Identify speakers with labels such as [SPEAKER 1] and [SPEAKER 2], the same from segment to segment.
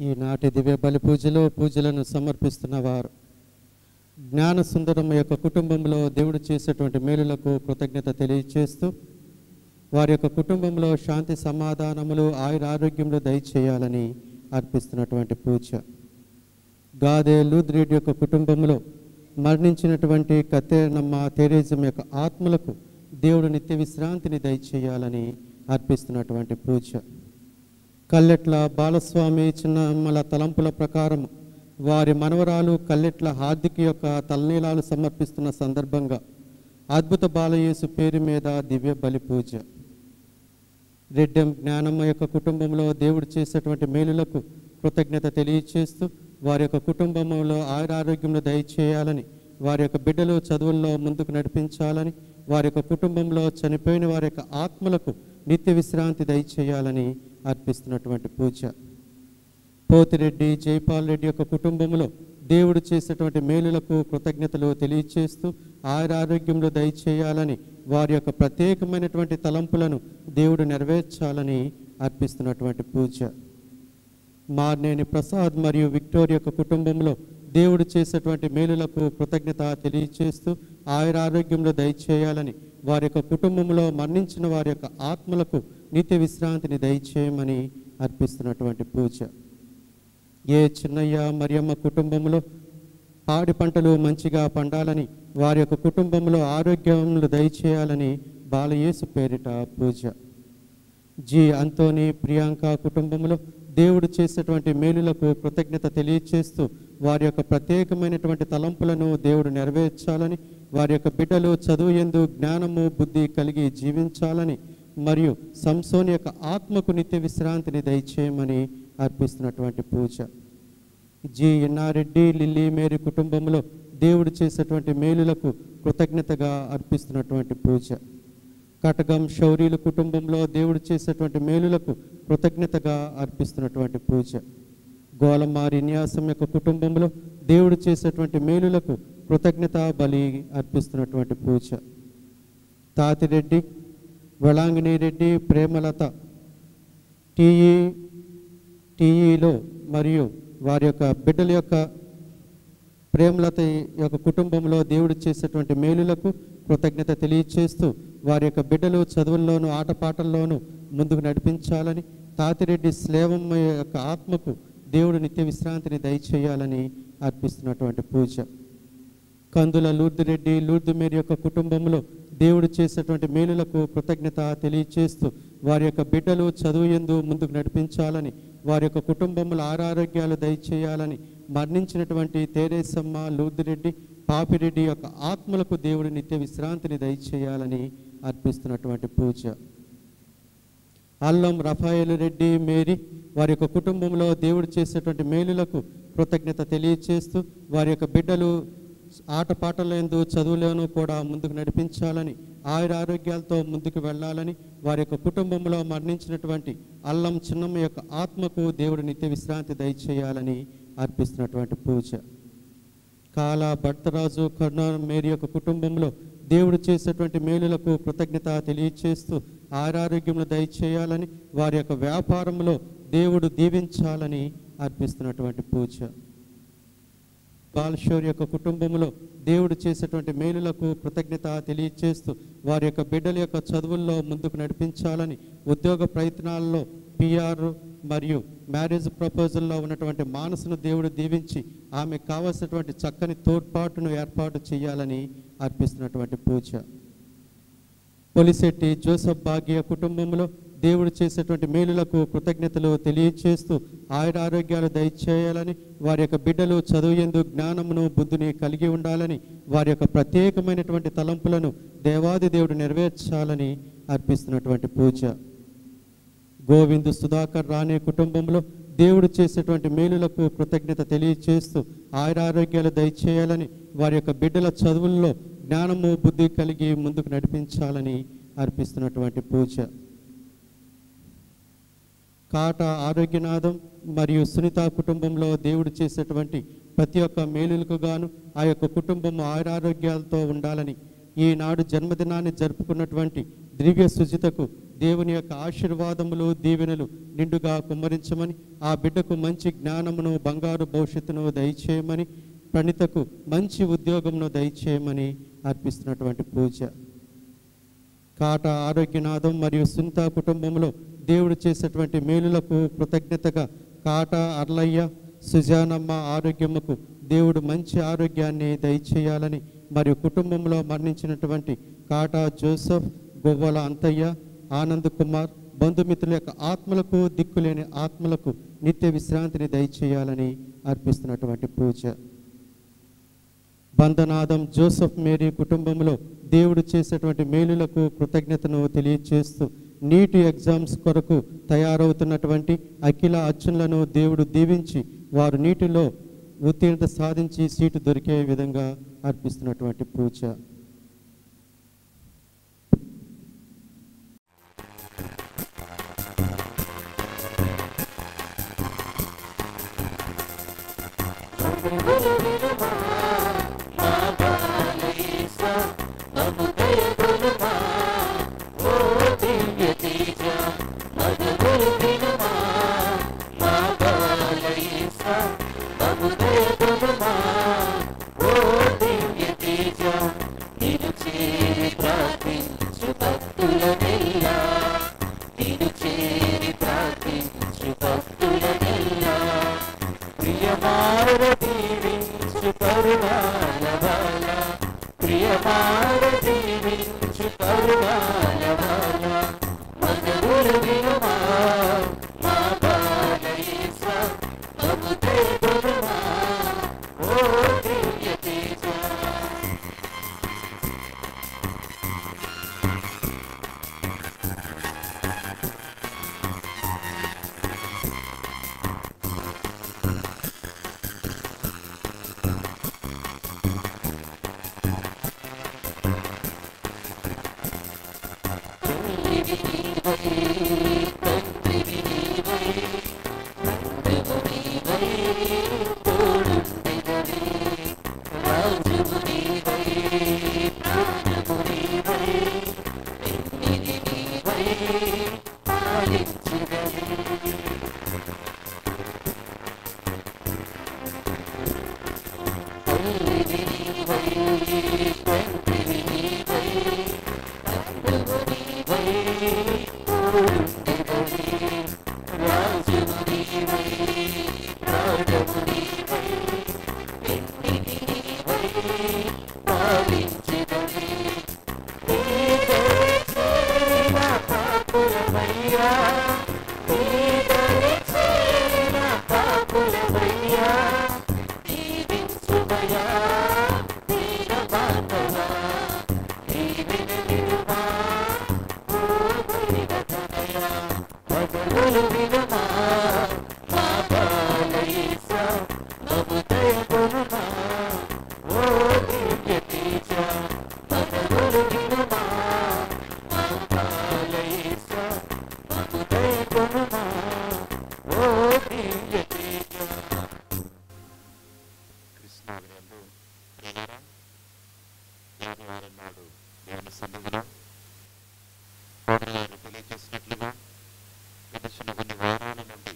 [SPEAKER 1] ఈనాటి దివ్య బలి పూజలో పూజలను సమర్పిస్తున్న వారు జ్ఞాన సుందరం యొక్క కుటుంబంలో దేవుడు చేసేటువంటి మేలులకు కృతజ్ఞత తెలియచేస్తూ వారి యొక్క కుటుంబంలో శాంతి సమాధానములు ఆయుర ఆరోగ్యములు దయచేయాలని అర్పిస్తున్నటువంటి పూజ గాదే లూద్రీడ్ యొక్క కుటుంబంలో మరణించినటువంటి కత్తేనమ్మ తెరేజం యొక్క ఆత్మలకు దేవుడు నిత్య విశ్రాంతిని దయచేయాలని అర్పిస్తున్నటువంటి పూజ కల్లెట్ల బాలస్వామి చిన్నమ్మల తలంపుల ప్రకారం వారి మనవరాలు కల్లెట్ల హార్దిక్ యొక్క తలనీలాలు సమర్పిస్తున్న సందర్భంగా అద్భుత బాలయేసు పేరు మీద దివ్య బలి పూజ రెడ్డెం జ్ఞానమ్మ యొక్క కుటుంబంలో దేవుడు చేసేటువంటి మేలులకు కృతజ్ఞత తెలియచేస్తూ వారి యొక్క కుటుంబంలో ఆయురారోగ్యంలో దయచేయాలని వారి యొక్క బిడ్డలు చదువుల్లో ముందుకు నడిపించాలని వారి యొక్క కుటుంబంలో చనిపోయిన వారి యొక్క ఆత్మలకు నిత్య విశ్రాంతి దయచేయాలని అర్పిస్తున్నటువంటి పూజ పోతిరెడ్డి జైపాల్ రెడ్డి యొక్క కుటుంబంలో దేవుడు చేసేటువంటి మేలులకు కృతజ్ఞతలు తెలియచేస్తూ ఆయురారోగ్యంలో దయచేయాలని వారి యొక్క ప్రత్యేకమైనటువంటి తలంపులను దేవుడు నెరవేర్చాలని అర్పిస్తున్నటువంటి పూజ మార్నేని ప్రసాద్ మరియు విక్టోరియా యొక్క కుటుంబంలో దేవుడు చేసేటువంటి మేలులకు కృతజ్ఞత తెలియచేస్తూ ఆయురారోగ్యంలో దయచేయాలని వారి యొక్క కుటుంబంలో మరణించిన వారి యొక్క ఆత్మలకు నిత్య విశ్రాంతిని దయచేయమని అర్పిస్తున్నటువంటి పూజ ఏ చిన్నయ్య మరియమ్మ కుటుంబంలో పాడి పంటలు మంచిగా పండాలని వారి యొక్క కుటుంబంలో ఆరోగ్యములు దయచేయాలని బాలయేసు పేరిట పూజ జి అంతోని ప్రియాంక కుటుంబంలో దేవుడు చేసేటువంటి మేలులకు కృతజ్ఞత తెలియచేస్తూ వారి యొక్క ప్రత్యేకమైనటువంటి తలంపులను దేవుడు నెరవేర్చాలని వారి యొక్క బిడ్డలు చదువు ఎందు జ్ఞానము బుద్ధి కలిగి జీవించాలని మరియు సంసోని యొక్క ఆత్మకు నిత్య విశ్రాంతిని దయచేయమని అర్పిస్తున్నటువంటి పూజ జి ఎన్నారెడ్డి లిల్లీ మేరీ కుటుంబంలో దేవుడు చేసేటువంటి మేలులకు కృతజ్ఞతగా అర్పిస్తున్నటువంటి పూజ కటకం శౌర్యుల కుటుంబంలో దేవుడు చేసేటువంటి మేలులకు కృతజ్ఞతగా అర్పిస్తున్నటువంటి పూజ గోలమారి న్యాసం యొక్క కుటుంబంలో దేవుడు చేసేటువంటి మేలులకు కృతజ్ఞత బలి అర్పిస్తున్నటువంటి పూజ తాతిరెడ్డి వళాంగిని రెడ్డి ప్రేమలత టీఈ టీఈలో మరియు వారి యొక్క బిడ్డల యొక్క ప్రేమలత యొక్క కుటుంబంలో దేవుడు చేసేటువంటి మేలులకు కృతజ్ఞత తెలియచేస్తూ వారి యొక్క బిడ్డలు చదువుల్లోనూ ఆటపాటల్లోనూ ముందుకు నడిపించాలని తాతిరెడ్డి స్లేవమ్మ యొక్క ఆత్మకు దేవుడు నిత్య విశ్రాంతిని దయచేయాలని అర్పిస్తున్నటువంటి పూజ కందుల లూర్దు రెడ్డి లూర్దు మేరీ యొక్క కుటుంబంలో దేవుడు చేసేటువంటి మేలులకు కృతజ్ఞత తెలియచేస్తూ వారి యొక్క బిడ్డలు చదువు ఎందు ముందుకు నడిపించాలని వారి యొక్క కుటుంబంలో ఆరారోగ్యాలు దయచేయాలని మరణించినటువంటి తేరేసమ్మ లూర్దిరెడ్డి పాపిరెడ్డి యొక్క ఆత్మలకు దేవుడు నిత్య విశ్రాంతిని దయచేయాలని అర్పిస్తున్నటువంటి పూజ అల్లం రఫాయేలు రెడ్డి మేరీ వారి యొక్క కుటుంబంలో దేవుడు చేసేటువంటి మేలులకు కృతజ్ఞత తెలియచేస్తూ వారి యొక్క బిడ్డలు ఆటపాటలందు చదువులోనూ కూడా ముందుకు నడిపించాలని ఆయుర ఆరోగ్యాలతో ముందుకు వెళ్ళాలని వారి యొక్క కుటుంబంలో మరణించినటువంటి అల్లం చిన్నమ్మ యొక్క ఆత్మకు దేవుడు నిత్య విశ్రాంతి దయచేయాలని అర్పిస్తున్నటువంటి పూజ కాల భర్తరాజు కరుణ మేరీ యొక్క కుటుంబంలో దేవుడు చేసేటువంటి మేలులకు కృతజ్ఞత తెలియచేస్తూ ఆరోగ్యములు దయచేయాలని వారి యొక్క వ్యాపారంలో దేవుడు దీవించాలని అర్పిస్తున్నటువంటి పూజ బాలశౌర్ యొక్క కుటుంబంలో దేవుడు చేసేటువంటి మేలులకు కృతజ్ఞత తెలియచేస్తూ వారి యొక్క బిడ్డల యొక్క చదువుల్లో ముందుకు నడిపించాలని ఉద్యోగ ప్రయత్నాల్లో పిఆర్ మరియు మ్యారేజ్ ప్రపోజల్లో ఉన్నటువంటి మానసును దేవుడు దీవించి ఆమెకు కావలసినటువంటి చక్కని తోడ్పాటును ఏర్పాటు చేయాలని అర్పిస్తున్నటువంటి పూజ పొలిశెట్టి జోసఫ్ భాగ్య కుటుంబంలో దేవుడు చేసేటువంటి మేలులకు కృతజ్ఞతలు తెలియచేస్తూ ఆయుర ఆరోగ్యాలు దయచేయాలని వారి యొక్క బిడ్డలు చదువు ఎందు జ్ఞానమును బుద్ధిని కలిగి ఉండాలని వారి యొక్క ప్రత్యేకమైనటువంటి తలంపులను దేవాది దేవుడు నెరవేర్చాలని అర్పిస్తున్నటువంటి పూజ గోవిందు సుధాకర్ రాణి కుటుంబంలో దేవుడు చేసేటువంటి మేలులకు కృతజ్ఞత తెలియచేస్తూ ఆయురారోగ్యాలు దయచేయాలని వారి యొక్క బిడ్డల చదువుల్లో జ్ఞానము బుద్ధి కలిగి ముందుకు నడిపించాలని అర్పిస్తున్నటువంటి పూజ కాట ఆరోగ్యనాథం మరియు సునీత కుటుంబంలో దేవుడు చేసేటువంటి ప్రతి ఒక్క మేలులకు గాను ఆ యొక్క కుటుంబం ఆయురారోగ్యాలతో ఉండాలని ఈనాడు జన్మదినాన్ని జరుపుకున్నటువంటి దివ్య సుజితకు దేవుని యొక్క ఆశీర్వాదములు దీవెనలు నిండుగా కుమ్మరించమని ఆ బిడ్డకు మంచి జ్ఞానమును బంగారు భవిష్యత్తును దయచేయమని ప్రణితకు మంచి ఉద్యోగమును దయచేయమని అర్పిస్తున్నటువంటి పూజ కాట ఆరోగ్యనాథం మరియు సుంత కుటుంబంలో దేవుడు చేసేటువంటి మేలులకు కృతజ్ఞతగా కాట అర్లయ్య సుజానమ్మ ఆరోగ్యముకు దేవుడు మంచి ఆరోగ్యాన్ని దయచేయాలని మరియు కుటుంబంలో మరణించినటువంటి కాట జోసెఫ్ గొవ్వల అంతయ్య ఆనంద్ కుమార్ బంధుమిత్రుల యొక్క ఆత్మలకు దిక్కులేని ఆత్మలకు నిత్య విశ్రాంతిని దయచేయాలని అర్పిస్తున్నటువంటి పూజ బంధనాదం జోసెఫ్ మేరీ కుటుంబంలో దేవుడు చేసేటువంటి మేలులకు కృతజ్ఞతను తెలియచేస్తూ నీటి ఎగ్జామ్స్ కొరకు తయారవుతున్నటువంటి అఖిల అర్జునులను దేవుడు దీవించి వారు నీటిలో ఉత్తీర్ణత సాధించి సీటు దొరికే విధంగా అర్పిస్తున్నటువంటి పూజ
[SPEAKER 2] కృష్ణాగ్రంథు ప్రియులారా, ఆదివారం నాడు దేవుని సన్నిధిలో పౌరులు గారు తెలియజేసినట్లుగా గడిచిన కొన్ని వారాల నుండి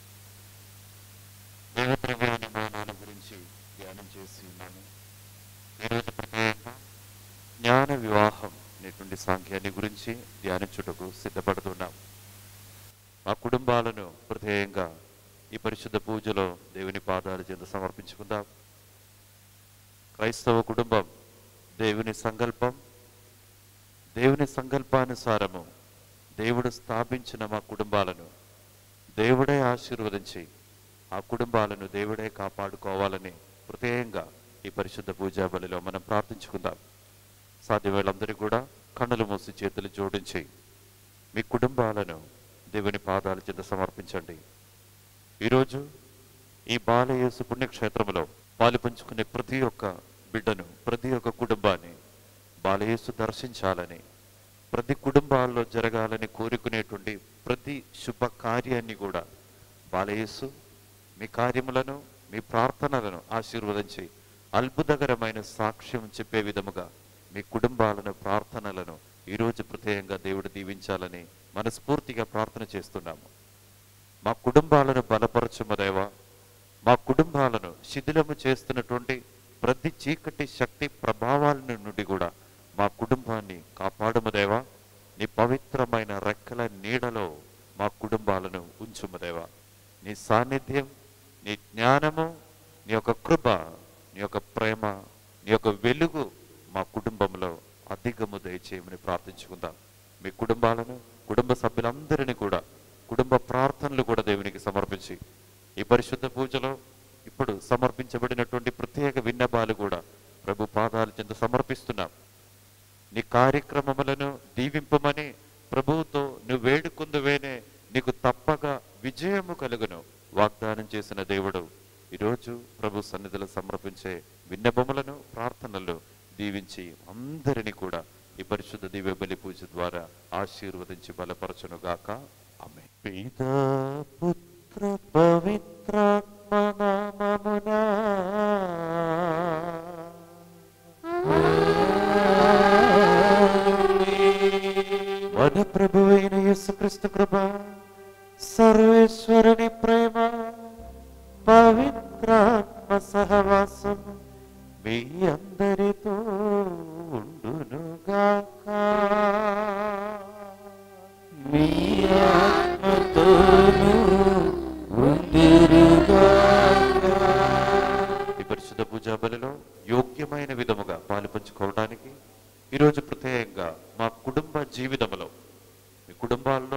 [SPEAKER 2] దేవద్రవ్య నిర్మాణాల గురించి ధ్యానం చేసి ఉన్నాము ఈరోజు ప్రత్యేకంగా జ్ఞాన వివాహం అనేటువంటి సాంఖ్యాన్ని గురించి ధ్యానించుటకు సిద్ధపడుతున్నాం మా కుటుంబాలను ప్రత్యేకంగా ఈ పరిశుద్ధ పూజలో దేవుని పాదాల చెంత సమర్పించుకుందాం క్రైస్తవ కుటుంబం దేవుని సంకల్పం దేవుని సంకల్పానుసారము దేవుడు స్థాపించిన మా కుటుంబాలను దేవుడే ఆశీర్వదించి ఆ కుటుంబాలను దేవుడే కాపాడుకోవాలని ప్రత్యేకంగా ఈ పరిశుద్ధ పూజా బలిలో మనం ప్రార్థించుకుందాం సాధ్యమేళ్ళందరూ కూడా కన్నులు మూసి చేతులు జోడించి మీ కుటుంబాలను దేవుని పాదాల చెంత సమర్పించండి ఈరోజు ఈ బాలయేసు పుణ్యక్షేత్రంలో పాలు పంచుకునే ప్రతి ఒక్క బిడ్డను ప్రతి ఒక్క కుటుంబాన్ని బాలయేసు దర్శించాలని ప్రతి కుటుంబాల్లో జరగాలని కోరుకునేటువంటి ప్రతి శుభ కార్యాన్ని కూడా బాలయేసు మీ కార్యములను మీ ప్రార్థనలను ఆశీర్వదించి అద్భుతకరమైన సాక్ష్యం చెప్పే విధముగా మీ కుటుంబాలను ప్రార్థనలను ఈరోజు ప్రత్యేకంగా దేవుడు దీవించాలని మనస్ఫూర్తిగా ప్రార్థన చేస్తున్నాము మా కుటుంబాలను బలపరచుమ దేవా మా కుటుంబాలను శిథిలము చేస్తున్నటువంటి ప్రతి చీకటి శక్తి ప్రభావాల నుండి కూడా మా కుటుంబాన్ని కాపాడుమ దేవా నీ పవిత్రమైన రెక్కల నీడలో మా కుటుంబాలను ఉంచుమ దేవా నీ సాన్నిధ్యం నీ జ్ఞానము నీ యొక్క కృప నీ యొక్క ప్రేమ నీ యొక్క వెలుగు మా కుటుంబంలో అధికము దయచేయమని ప్రార్థించుకుందాం మీ కుటుంబాలను కుటుంబ సభ్యులందరినీ కూడా కుటుంబ ప్రార్థనలు కూడా దేవునికి సమర్పించి ఈ పరిశుద్ధ పూజలో ఇప్పుడు సమర్పించబడినటువంటి ప్రత్యేక విన్నపాలు కూడా ప్రభు పాదాల చెంత సమర్పిస్తున్నాం నీ కార్యక్రమములను దీవింపమని ప్రభువుతో నువ్వు వేడుకుందువేనే నీకు తప్పగా విజయము కలుగును వాగ్దానం చేసిన దేవుడు ఈరోజు ప్రభు సన్నిధిలో సమర్పించే విన్నపములను ప్రార్థనలు దీవించి అందరినీ కూడా ఈ పరిశుద్ధ దివ్య బలి పూజ ద్వారా ఆశీర్వదించి బలపరచును గాక ఆమె పితా పుత్ర పవిత్రాత్మ నామమునా మన ప్రభు అయిన యేసుక్రీస్తు కృప సర్వేశ్వరుని ప్రేమ పవిత్రాత్మ సహవాసం మీ అందరితో ఉండునుగాక మీ ఆత్మతోను ఈ పరిశుద్ధ పూజా బలిలో యోగ్యమైన విధముగా పాలు పంచుకోవడానికి ఈరోజు ప్రత్యేకంగా మా కుటుంబ జీవితంలో మీ కుటుంబాల్లో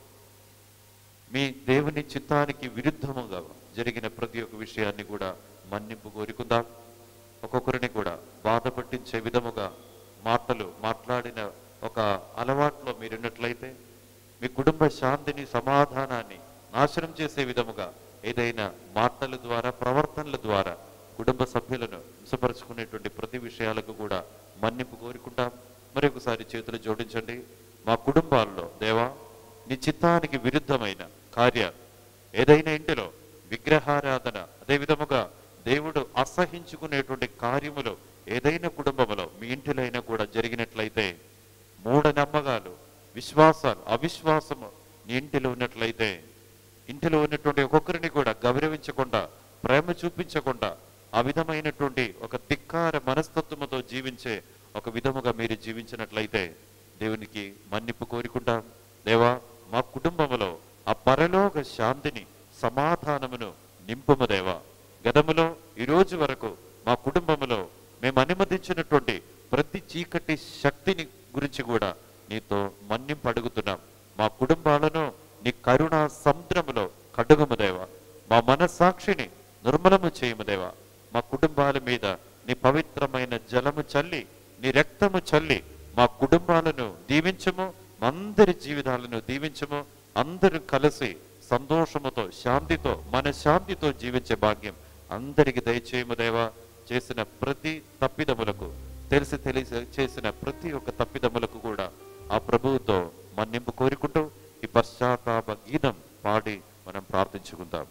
[SPEAKER 2] మీ దేవుని చిత్తానికి విరుద్ధముగా జరిగిన ప్రతి ఒక్క విషయాన్ని కూడా మన్నింపు కోరుకుందాం ఒక్కొక్కరిని కూడా బాధ పట్టించే విధముగా మాటలు మాట్లాడిన ఒక అలవాట్లో మీరున్నట్లయితే మీ కుటుంబ శాంతిని సమాధానాన్ని నాశనం చేసే విధముగా ఏదైనా మాటల ద్వారా ప్రవర్తనల ద్వారా కుటుంబ సభ్యులను హింసపరుచుకునేటువంటి ప్రతి విషయాలకు కూడా మన్నింపు కోరుకుంటాం మరి ఒకసారి చేతులు జోడించండి మా కుటుంబాల్లో దేవా నీ చిత్తానికి విరుద్ధమైన కార్యాలు ఏదైనా ఇంటిలో విగ్రహారాధన అదే విధముగా దేవుడు అసహించుకునేటువంటి కార్యములు ఏదైనా కుటుంబములో మీ ఇంటిలో అయినా కూడా జరిగినట్లయితే మూఢనమ్మకాలు విశ్వాసాలు అవిశ్వాసము నీ ఇంటిలో ఉన్నట్లయితే ఇంటిలో ఉన్నటువంటి ఒక్కొక్కరిని కూడా గౌరవించకుండా ప్రేమ చూపించకుండా ఆ విధమైనటువంటి ఒక ధిక్కార మనస్తత్వముతో జీవించే ఒక విధముగా మీరు జీవించినట్లయితే దేవునికి మన్నిప్పు కోరుకుంటాం దేవా మా కుటుంబములో ఆ పరలోక శాంతిని సమాధానమును నింపుము దేవా గతములో ఈ రోజు వరకు మా కుటుంబములో మేము అనుమతించినటువంటి ప్రతి చీకటి శక్తిని గురించి కూడా నీతో మన్నింపు అడుగుతున్నాం మా కుటుంబాలను నీ కరుణ సముద్రములో కడుగము దేవా మా మనస్సాక్షిని నిర్మలము చేయము దేవా మా కుటుంబాల మీద నీ పవిత్రమైన జలము చల్లి నీ రక్తము చల్లి మా కుటుంబాలను దీవించము మా అందరి జీవితాలను దీవించము అందరూ కలిసి సంతోషముతో శాంతితో మన శాంతితో జీవించే భాగ్యం అందరికి దయచేయము దేవా చేసిన ప్రతి తప్పిదములకు తెలిసి తెలిసి చేసిన ప్రతి ఒక్క తప్పిదములకు కూడా ఆ ప్రభువుతో మన్నింపు కోరుకుంటూ ఈ పశ్చాత్తాప గీతం పాడి మనం ప్రార్థించుకుందాం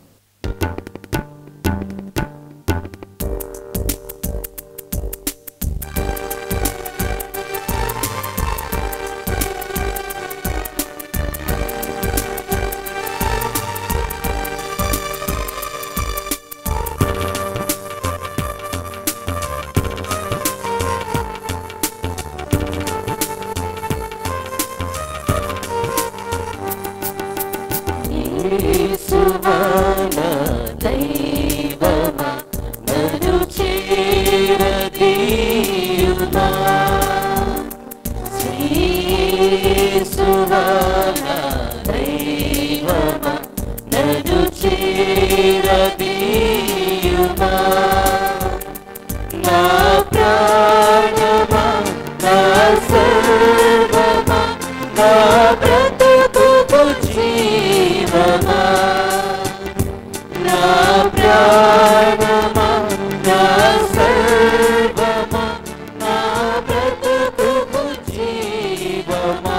[SPEAKER 3] యేసువన దైవమా నన్ను చేరదీయుమా శ్రీయేసువన దైవమా నన్ను చేరదీయుమా నా ప్రాణమా నా సర్వమా నా బ్రతుకు జీవమా నా ప్రాణమా నా సర్వమా నా బ్రతుకు జీవమా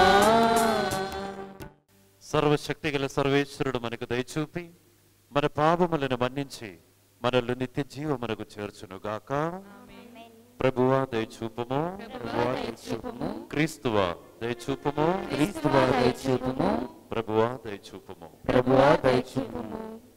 [SPEAKER 2] సర్వశక్తి గల సర్వేశ్వరుడు మనకు దయచూపి మన పాపములను మన్నించి మనల్ని నిత్య జీవమునకు చేర్చును గాక ప్రభువా దయచూపము
[SPEAKER 3] ప్రభువా దయచూపుము.
[SPEAKER 2] క్రీస్తువా దయచూపుము
[SPEAKER 3] క్రీస్తువా దయచూపుము
[SPEAKER 2] ప్రభువా దయచూపుము
[SPEAKER 3] ప్రభువా దయచూపుము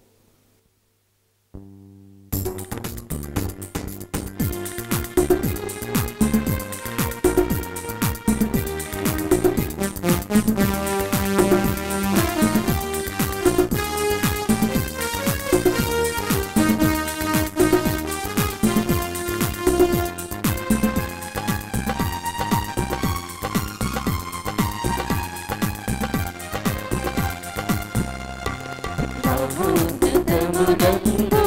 [SPEAKER 3] మహోన్నతమునందు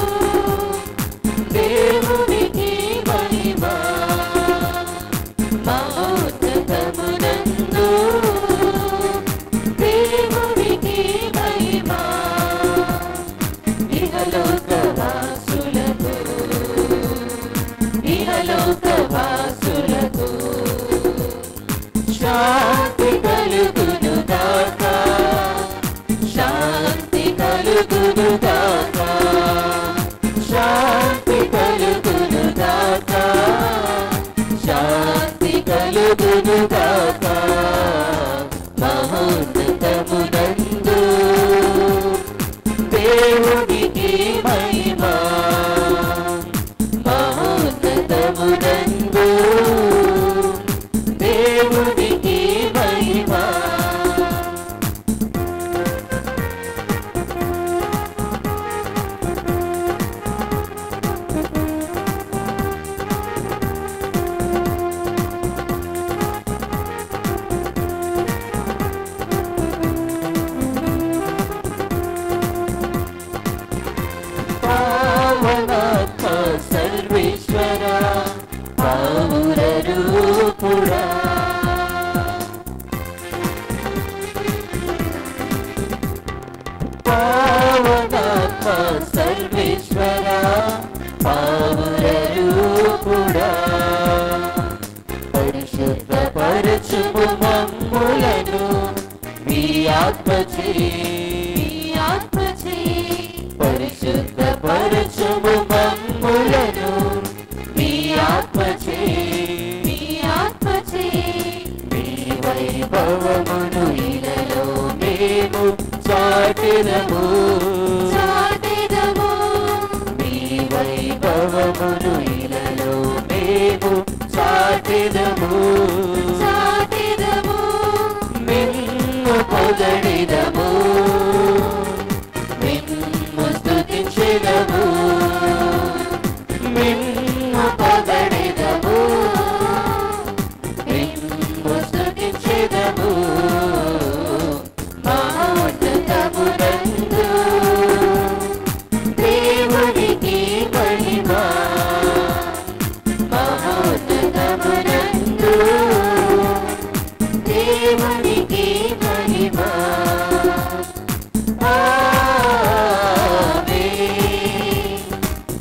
[SPEAKER 3] దేవునికి మహిమ మహోన్నతమునందు దేవునికి మహిమ ఇహలోకవాసులకు ఇహలోకవాసులకు శాంతి కలుగును గాక శాంతి కలుగును గాక శాంతి కలుగును గాక శాంతి కలుగును గాక మహోన్నతమునందు దేవునికి మహిమ మహోన్నతమునందు దేవునికి మహిమ పావనాత్మ సర్వేశ్వర పౌర రూపుడా పావనాత్మ సర్వేశ్వర పౌర రూపుడా పరిశుద్ధ పరచుము మమ్ములను మీ ఆత్మచే మీ ఆత్మచే పరిశుద్ధ పరచుము మమ్ములను మీ ఆత్మచే మీ ఆత్మచే మీ వైభవమును ఇలలో మేము చాటిదము చాటిదము మీ వైభవమును ఇలలో మేము చాటిదము చాటిదము మిమ్ము పొగడిదము మిమ్ము స్తుతించెదము మిమ్ము పొగడిదము మిమ్ము స్తుతించెదము మహోన్నతమునందు దేవునికి మహిమ మహోన్నతమునందు దేవునికి మహిమ ఆమేన్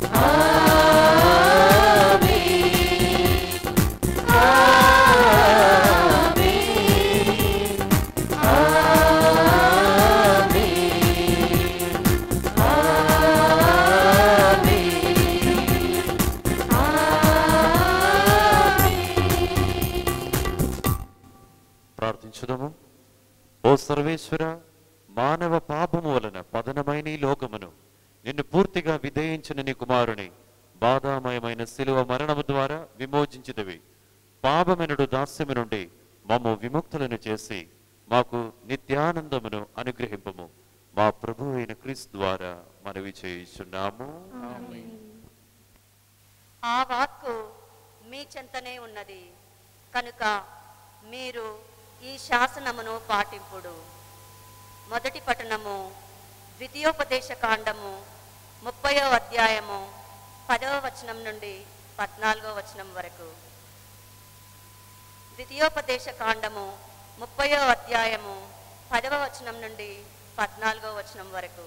[SPEAKER 2] ప్రార్థించుదాము ఓ సర్వేశ్వర మానవ పాపము వలన పతనమైన ఈ లోకమును నిన్ను పూర్తిగా విధేయించిన నీ కుమారుని బాధామయమైన శిలువ మరణము ద్వారా విమోచించినవి పాపమెనడు దాస్యము నుండి మమ్ము విముక్తులను చేసి మాకు నిత్యానందమును అనుగ్రహింపము మా ప్రభు అయిన క్రీస్తు ద్వారా మనవి చేయుచున్నాము
[SPEAKER 4] ఆ వాక్కు మీ చెంతనే ఉన్నది కనుక మీరు ఈ శాసనమును పాటింపుడు మొదటి పట్టణము ద్వితీయోపదేశ కాండము ముప్పయో అధ్యాయము పదవ వచనం నుండి పద్నాలుగో వచనం వరకు ద్వితీయోపదేశ కాండము ముప్పయో అధ్యాయము పదవ వచనం నుండి పద్నాలుగో వచనం వరకు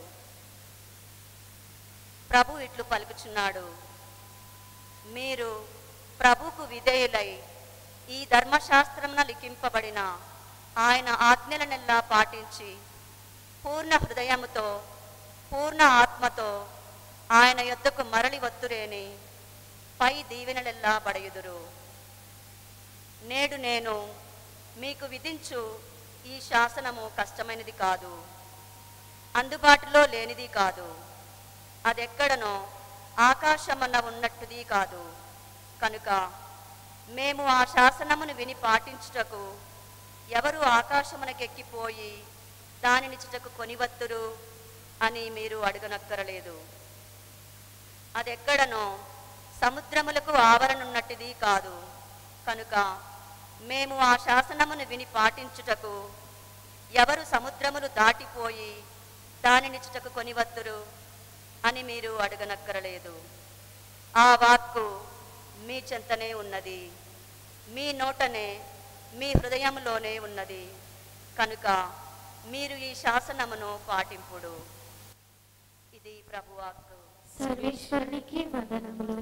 [SPEAKER 4] ప్రభు ఇట్లు పలుకుచున్నాడు మీరు ప్రభుకు విధేయులై ఈ ధర్మశాస్త్రమున లిఖింపబడిన ఆయన ఆజ్ఞలనెల్లా పాటించి పూర్ణ హృదయముతో పూర్ణ ఆత్మతో ఆయన యొద్దకు మరలి వత్తురేని పై దీవెనలెల్లా బడయుదురు నేడు నేను మీకు విధించు ఈ శాసనము కష్టమైనది కాదు అందుబాటులో లేనిది కాదు అదెక్కడనో ఆకాశమన్న ఉన్నట్టుది కాదు కనుక మేము ఆ శాసనమును విని పాటించుటకు ఎవరు ఆకాశమునకెక్కిపోయి దానిని చుటకు కొనివత్తురు అని మీరు అడగనక్కరలేదు అదెక్కడనో సముద్రములకు ఆవరణున్నట్టుది కాదు కనుక మేము ఆ శాసనమును విని పాటించుటకు ఎవరు సముద్రములు దాటిపోయి దానిని చుటకు కొనివత్తురు అని మీరు అడగనక్కరలేదు ఆ వాక్కు మీ చెంతనే ఉన్నది మీ నోటనే మీ హృదయంలోనే ఉన్నది కనుక మీరు ఈ శాసనమును పాటింపుడు ఇది ప్రభువాక్కు
[SPEAKER 3] సర్వేశ్వరునికి వందనములు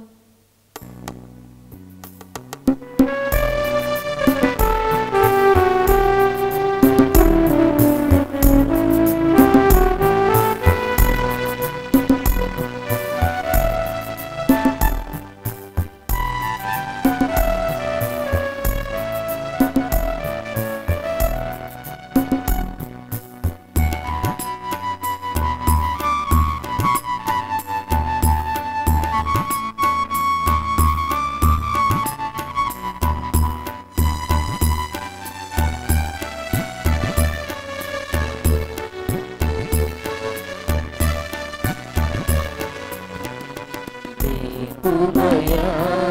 [SPEAKER 5] ఉమయా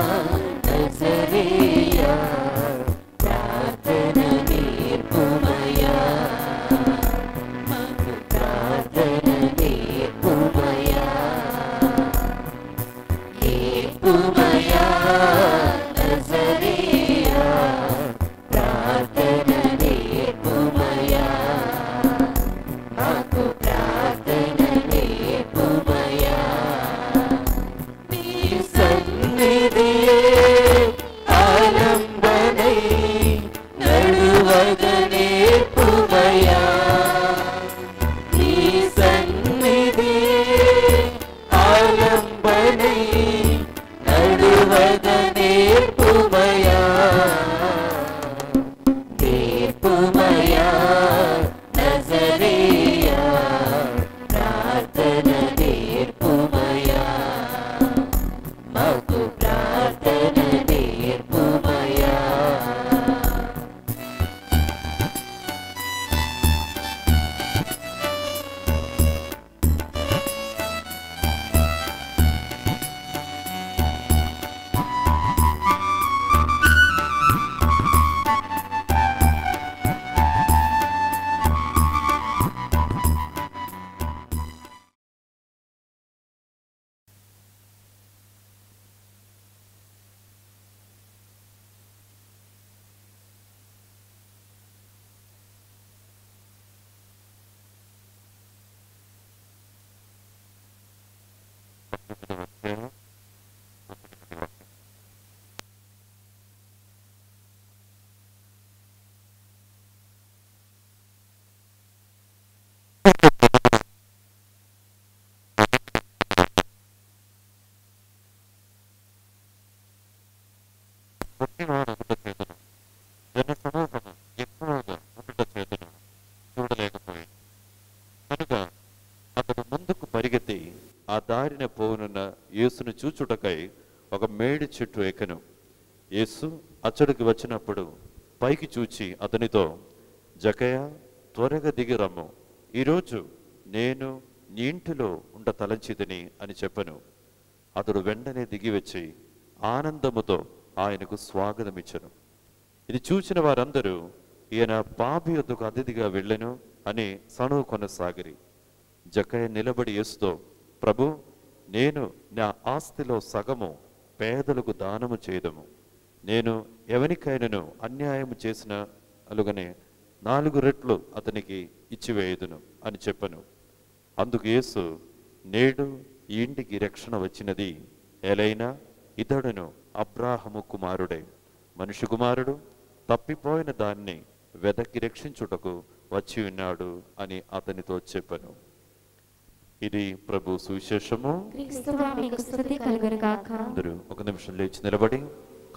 [SPEAKER 5] నజరేయా ప్రార్థన నేర్పుమయా మాకు ప్రార్థన నేర్పుమయా నేర్పుమయా నజరేయా ప్రార్థన నేర్పుమయా మాకు ప్రార్థన నేర్పుమయా నీ సన్నిధియే ఆలంబనై నడువగ నేర్పుమయా నీ సన్నిధియే ఆలంబనై నడువగ నేర్పుమయా నేర్పుమయా నజరేయా ప్రార్థన నేర్పుమయా మాకు ప్రార్థన నేర్పుమయా
[SPEAKER 2] పంతొమ్మిదవ అధ్యాయం మొదటి వాక్యం. పుట్టినవాడు ఒకట చేతును జన సమూహము ఎక్కువగా ఒకట చేతును చూడలేకపోయింది కనుక అతడు ముందుకు పరిగెత్తి ఆ దారిన పోనున్న యేసును చూచుటకై ఒక మేడి చెట్టు ఎక్కను యేసు అచ్చడికి వచ్చినప్పుడు పైకి చూచి అతనితో జకయ త్వరగా దిగి రమ్ము ఈరోజు నేను నీ ఇంటిలో ఉండ తలంచితిని అని చెప్పను అతడు వెంటనే దిగి వచ్చి ఆనందముతో ఆయనకు స్వాగతమిచ్చను ఇది చూసిన వారందరూ ఈయన పాపి యొద్దకు అతిథిగా వెళ్ళెను అని సణువు కొనసాగిరి జక్కయ్య నిలబడి యేసుతో ప్రభు నేను నా ఆస్తిలో సగము పేదలకు దానము చేయదము నేను ఎవరికైనాను అన్యాయము చేసిన అలుగనే నాలుగు రెట్లు అతనికి ఇచ్చివేయుదును అని చెప్పను అందుకు యేసు నేడు ఈ ఇంటికి రక్షణ వచ్చినది ఎలైనా ఇతడును అబ్రాహము కుమారుడే మనిషి కుమారుడు తప్పిపోయిన దాన్ని వెదకి రక్షించుటకు వచ్చి ఉన్నాడు అని అతనితో చెప్పను ఇది ప్రభు సువిశేషము
[SPEAKER 3] క్రీస్తువా మీకు స్తుతి కలుగును గాక
[SPEAKER 2] అందరూ ఒక నిమిషం లేచి నిలబడి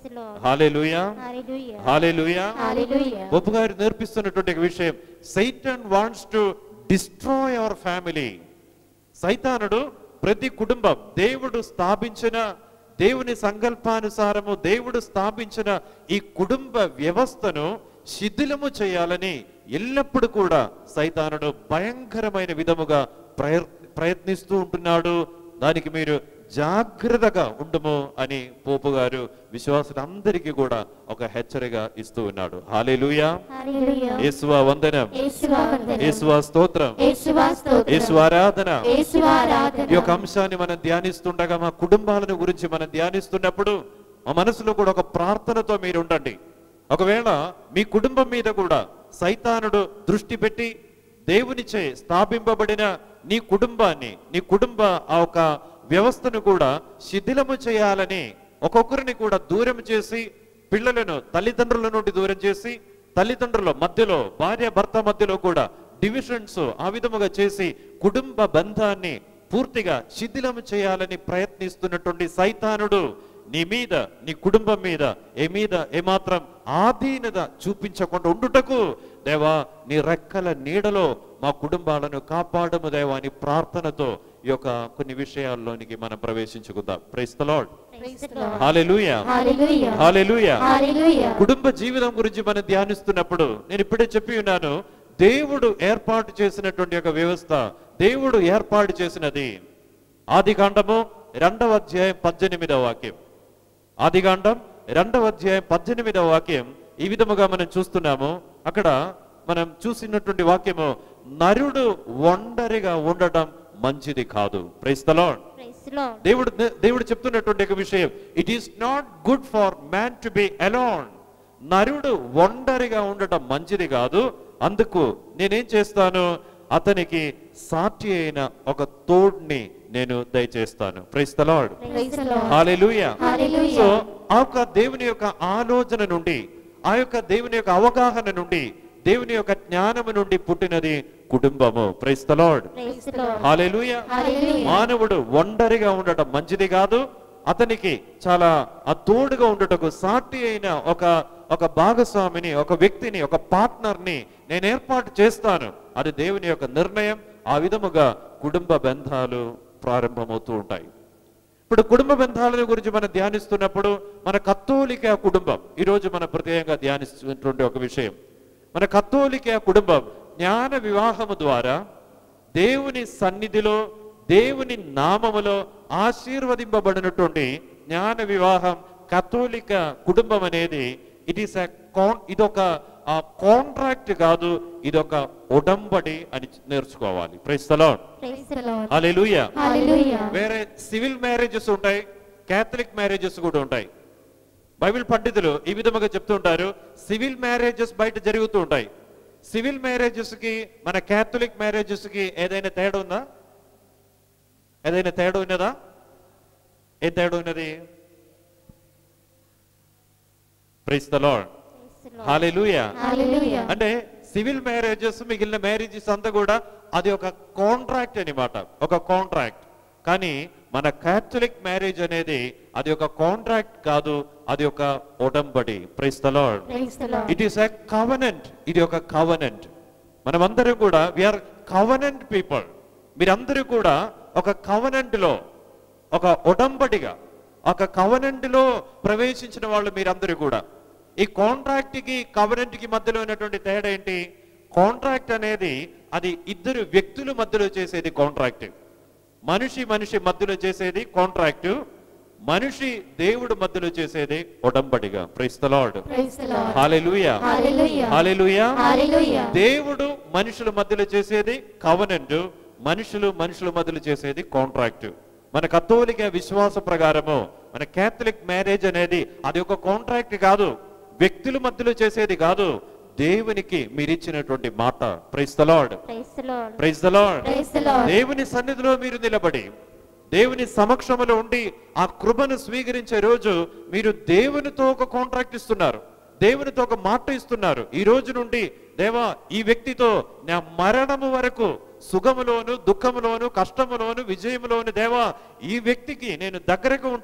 [SPEAKER 3] Praise the Lord.
[SPEAKER 2] Hallelujah
[SPEAKER 3] Hallelujah.
[SPEAKER 2] Hallelujah
[SPEAKER 3] Hallelujah.
[SPEAKER 2] ఒప్పు గారు నేర్పిస్తున్నటువంటి ఒక విషయం సైటన్ wants to destroy our family సైతానుడు ప్రతి కుటుంబం దేవుడు స్థాపించిన దేవుని సంకల్పానుసారము దేవుడు స్థాపించిన ఈ కుటుంబ వ్యవస్థను శిథిలము చేయాలని ఎల్లప్పుడూ కూడా సైతానుడు భయంకరమైన విధముగా ప్రయ ప్రయత్నిస్తూ ఉంటున్నాడు దానికి మీరు జాగ్రత్తగా ఉండుము అని పోపు గారు విశ్వాసులందరికీ కూడా ఒక హెచ్చరిక ఇస్తూ ఉన్నాడు హాలేలుయా
[SPEAKER 3] Hallelujah.
[SPEAKER 2] యేసువా వందనం
[SPEAKER 3] యేసువా వందనం.
[SPEAKER 2] యేసువా స్తోత్రం
[SPEAKER 3] యేసువా స్తోత్రం.
[SPEAKER 2] యేసువా ఆరాధన
[SPEAKER 3] యేసువా ఆరాధన.
[SPEAKER 2] ఈ యొక్క అంశాన్ని మనం ధ్యానిస్తుండగా మా కుటుంబాలను గురించి మనం ధ్యానిస్తున్నప్పుడు మా మనసులో కూడా ఒక ప్రార్థనతో మీరు ఉండండి ఒకవేళ మీ కుటుంబం మీద కూడా సైతానుడు దృష్టి పెట్టి దేవునిచే స్థాపింపబడిన నీ కుటుంబాన్ని నీ కుటుంబ ఆ ఒక వ్యవస్థను కూడా శిథిలము చేయాలని ఒక్కొక్కరిని కూడా దూరం చేసి పిల్లలను తల్లిదండ్రుల నుండి దూరం చేసి తల్లిదండ్రుల మధ్యలో భార్య భర్త మధ్యలో కూడా డివిజన్స్ ఆ విధముగా చేసి కుటుంబ బంధాన్ని పూర్తిగా శిథిలం చేయాలని ప్రయత్నిస్తున్నటువంటి సైతానుడు నీ మీద నీ కుటుంబం మీద ఏ మీద ఏమాత్రం ఆధీనత చూపించకుండా ఉండుటకు దేవా నీ రెక్కల నీడలో మా కుటుంబాలను కాపాడము దేవా అని ప్రార్థనతో ఈ యొక్క కొన్ని విషయాల్లోనికి మనం ప్రవేశించుకుందాం price the Lord
[SPEAKER 3] Praise the Lord.
[SPEAKER 2] Hallelujah
[SPEAKER 3] Hallelujah.
[SPEAKER 2] Hallelujah
[SPEAKER 3] Hallelujah.
[SPEAKER 2] కుటుంబ జీవితం గురించి మనం ధ్యానిస్తున్నప్పుడు నేను ఇప్పుడే చెప్పి ఉన్నాను దేవుడు ఏర్పాటు చేసినటువంటి ఒక వ్యవస్థ దేవుడు ఏర్పాటు చేసినది ఆదికాండము రెండవ అధ్యాయం పద్దెనిమిదవ వాక్యం ఆదికాండం రెండవ అధ్యాయం పద్దెనిమిదవ వాక్యం ఈ విధముగా మనం చూస్తున్నాము అక్కడ మనం చూసినటువంటి వాక్యము నరుడు ఒంటరిగా ఉండటం మంచిది కాదు ప్రైస్తలాడ్
[SPEAKER 3] Praise the Lord.
[SPEAKER 2] దేవుడు దేవుడు చెప్తున్నటువంటి ఒక విషయం it is not good for man to be alone నరుడు ఒంటరిగా ఉండటం మంచిది కాదు అందుకు నేనేం చేస్తాను అతనికి సాటి అయిన ఒక తోడ్ని నేను దయచేస్తాను price the Lord
[SPEAKER 3] Praise the Lord.
[SPEAKER 2] Hallelujah
[SPEAKER 3] Hallelujah.
[SPEAKER 2] So ఆ యొక్క దేవుని యొక్క ఆలోచన నుండి ఆ యొక్క దేవుని యొక్క అవగాహన నుండి దేవుని యొక్క జ్ఞానము నుండి పుట్టినది కుటుంబము price the Lord
[SPEAKER 3] Praise the Lord.
[SPEAKER 2] Hallelujah
[SPEAKER 3] Hallelujah.
[SPEAKER 2] మానవుడు ఒంటరిగా ఉండటం మంచిది కాదు అతనికి చాలా ఆ తోడుగా ఉండటకు సాటి అయిన ఒక ఒక భాగస్వామిని ఒక వ్యక్తిని ఒక పార్ట్నర్ ని నేను ఏర్పాటు చేస్తాను అది దేవుని యొక్క నిర్ణయం ఆ విధముగా కుటుంబ బంధాలు ప్రారంభమవుతూ ఉంటాయి ఇప్పుడు కుటుంబ బంధాల గురించి మనం ధ్యానిస్తున్నప్పుడు మన కత్తోలిక కుటుంబం ఈరోజు మన ప్రత్యేకంగా ధ్యానిస్తున్నటువంటి ఒక విషయం మన కత్తోలిక కుటుంబం జ్ఞాన వివాహము ద్వారా దేవుని సన్నిధిలో దేవుని నామములో ఆశీర్వదింపబడినటువంటి జ్ఞాన వివాహం కథోలిక కుటుంబం అనేది ఇట్ ఈస్ ఇదొక కాంట్రాక్ట్ కాదు ఇదొక ఉడంబడి అని నేర్చుకోవాలి ప్రైస్తలో
[SPEAKER 3] Praise the Lord.
[SPEAKER 2] Hallelujah
[SPEAKER 3] Hallelujah.
[SPEAKER 2] వేరే సివిల్ మ్యారేజెస్ ఉంటాయి క్యాథలిక్ మ్యారేజెస్ కూడా ఉంటాయి బైబిల్ పండితులు ఈ విధముగా చెప్తూ ఉంటారు సివిల్ మ్యారేజెస్ బయట జరుగుతూ ఉంటాయి సివిల్ మ్యారేజెస్ కి మన క్యాథలిక్ మ్యారేజెస్ కి ఏదైనా తేడా ఉందా ఏదైనా తేడా ఉన్నదా ఏం తేడా ఉన్నది price the Lord
[SPEAKER 3] Praise the Lord.
[SPEAKER 2] Hallelujah
[SPEAKER 3] Hallelujah.
[SPEAKER 2] అంటే సివిల్ మ్యారేజెస్ మిగిలిన మ్యారేజెస్ అంతా కూడా అది ఒక కాంట్రాక్ట్ అన్నమాట ఒక కాంట్రాక్ట్ కానీ మన క్యాథలిక్ మ్యారేజ్ అనేది అది ఒక కాంట్రాక్ట్ కాదు అది ఒక ఒడంబడి praise the Lord
[SPEAKER 3] Praise the Lord.
[SPEAKER 2] It is a covenant ఇది ఒక కవనెంట్ మనమందరం కూడా విఆర్ కవనెంట్ పీపుల్ మీరందరూ కూడా ఒక కవనెంట్ లో ఒక ఒడంబడిగా ఒక కవనెంట్ లో ప్రవేశించిన వాళ్ళు మీరందరూ కూడా ఈ కాంట్రాక్ట్ కి కవనెంట్ కి మధ్యలో ఉన్నటువంటి తేడా ఏంటి కాంట్రాక్ట్ అనేది అది ఇద్దరు వ్యక్తుల మధ్యలో చేసేది కాంట్రాక్ట్ మనిషి మనిషి మధ్యలో చేసేది కాంట్రాక్ట్ మనిషి దేవుడు మధ్యలో చేసేది ఒడంబడిగా price the Lord
[SPEAKER 3] Praise the Lord.
[SPEAKER 2] Hallelujah
[SPEAKER 3] Hallelujah.
[SPEAKER 2] Hallelujah
[SPEAKER 3] Hallelujah.
[SPEAKER 2] దేవుడు మనుషుల మధ్యలో చేసేది కవనెంట్ మనుషులు మనుషుల మధ్యలో చేసేది కాంట్రాక్ట్ మన కథోలిక విశ్వాస ప్రకారము మన క్యాథలిక్ మ్యారేజ్ అనేది అది ఒక కాంట్రాక్ట్ కాదు వ్యక్తుల మధ్యలో చేసేది కాదు దేవునికి మీరు ఇచ్చినటువంటి మాట praise the Lord
[SPEAKER 3] Praise the Lord.
[SPEAKER 2] Praise the Lord
[SPEAKER 3] Praise the Lord.
[SPEAKER 2] దేవుని సన్నిధిలో మీరు నిలబడి దేవుని సమక్షములో ఉండి ఆ కృపను స్వీకరించే రోజు మీరు దేవునితో ఒక కాంట్రాక్ట్ ఇస్తున్నారు దేవునితో ఒక మాట ఇస్తున్నారు ఈ రోజు నుండి దేవా ఈ వ్యక్తితో నా మరణము వరకు సుఖములోను దుఃఖములోను కష్టములోను విజయములోను దేవా ఈ వ్యక్తికి నేను దగ్గరకు ఉంటా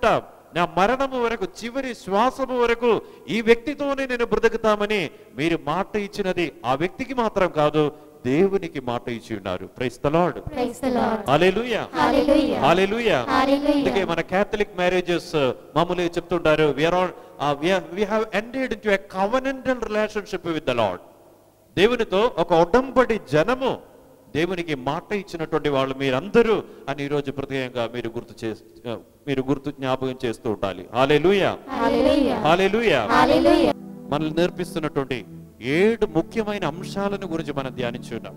[SPEAKER 2] నా మరణము వరకు చివరి శ్వాసము వరకు ఈ వ్యక్తితోనే నేను బ్రతుకుతామని మీరు మాట ఇచ్చినది ఆ వ్యక్తికి మాత్రం కాదు దేవునికి మాట ఇచ్చి ఉన్నారు price the Lord
[SPEAKER 3] Praise the Lord.
[SPEAKER 2] Hallelujah
[SPEAKER 3] Hallelujah.
[SPEAKER 2] Hallelujah
[SPEAKER 3] Hallelujah.
[SPEAKER 2] అందుకే మన క్యాథలిక్ మ్యారేజెస్ మామూలుగా చెప్తుంటారు VR on we have ఎంటెడ్ into a covenantal relationship with the lord దేవునితో ఒక ఒడంబడి జనము దేవునికి మాట ఇచ్చినటువంటి వాళ్ళు మీరందరూ అని ఈరోజు ప్రత్యేకంగా మీరు గుర్తు చే మీరు గుర్తు జ్ఞాపకం చేస్తూ ఉండాలి హాలేలుయా
[SPEAKER 3] Hallelujah.
[SPEAKER 2] Hallelujah
[SPEAKER 3] Hallelujah.
[SPEAKER 2] మనల్ని నేర్పిస్తున్నటువంటి ఏడు ముఖ్యమైన అంశాలను గురించి మనం ధ్యానించున్నాం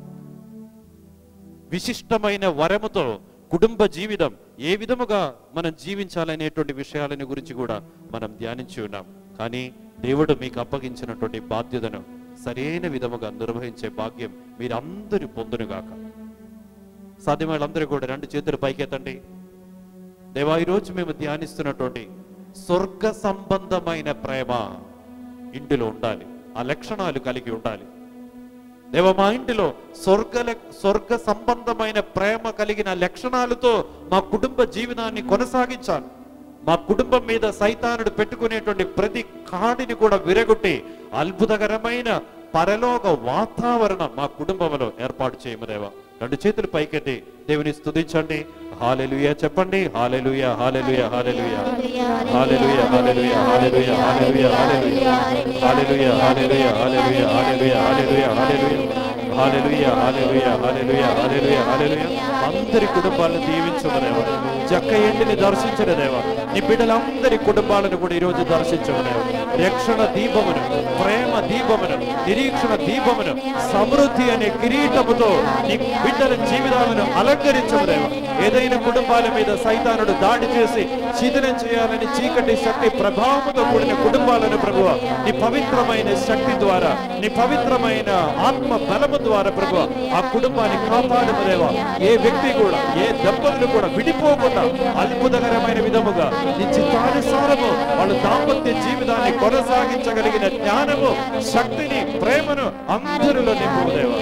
[SPEAKER 2] విశిష్టమైన వరముతో కుటుంబ జీవితం ఏ విధముగా మనం జీవించాలనేటువంటి విషయాలని గురించి కూడా మనం ధ్యానించి ఉన్నాం కానీ దేవుడు మీకు అప్పగించినటువంటి బాధ్యతను సరైన విధముగా నిర్వహించే భాగ్యం మీరందరూ పొందునుగాక సాధ్యమైన వాళ్ళందరూ కూడా రెండు చేతులు పైకెత్తండి దేవా ఈరోజు మేము ధ్యానిస్తున్నటువంటి స్వర్గ సంబంధమైన ప్రేమ ఇంటిలో ఉండాలి ఆ లక్షణాలు కలిగి ఉండాలి దేవ మా ఇంటిలో స్వర్గ స్వర్గ సంబంధమైన ప్రేమ కలిగిన లక్షణాలతో మా కుటుంబ జీవితాన్ని కొనసాగించాలి మా కుటుంబం మీద సైతానుడు పెట్టుకునేటువంటి ప్రతి కాడిని కూడా విరగొట్టి అద్భుతకరమైన పరలోక వాతావరణం మా కుటుంబంలో ఏర్పాటు చేయము దేవా రెండు చేతులు పైకెత్తి దేవుని స్తుతించండి హాలెలుయా చెప్పండి hallelujah hallelujah hallelujah hallelujah hallelujah hallelujah hallelujah hallelujah hallelujah hallelujah hallelujah hallelujah hallelujah hallelujah hallelujah hallelujah hallelujah hallelujah అందరి కుటుంబాలను దీవించమనేవా జక్క ఎండిని దర్శించిన దేవా నీ బిడ్డలందరి కుటుంబాలను కూడా ఈరోజు దర్శించమనేవా రక్షణ దీపమును ప్రేమ దీపమును నిరీక్షణ దీపమును సమృద్ధి అనే కిరీటముతో నీ బిడ్డల జీవితాలను అలంకరించమనేవా ఏదైనా కుటుంబాల మీద సైతానుడు దాడి చేసి శిథిలం చేయాలని చీకటి శక్తి ప్రభావముతో కూడిన కుటుంబాలను ప్రభువ నీ పవిత్రమైన శక్తి ద్వారా నీ పవిత్రమైన ఆత్మ బలము ద్వారా ప్రభువ ఆ కుటుంబాన్ని కాపాడమదేవా ఏ వ్యక్తి కూడా ఏ దంపతులు కూడా విడిపోకుండా అద్భుతకరమైన విధముగా నీ చిత్తానుసారము వాళ్ళ దాంపత్య జీవితాన్ని కొనసాగించగలిగిన జ్ఞానము శక్తిని ప్రేమను అందరిలో నింపుదేవా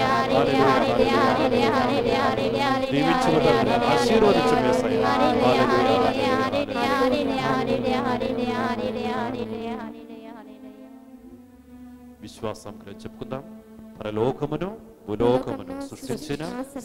[SPEAKER 2] దీవించుము తండ్రి ఆశీర్వదించు మేసయ్య హల్లెలూయా హల్లెలూయా విశ్వాసం కలిగి చెప్పుకుందాం పరలోకమును భూలోకమును సృష్టించిన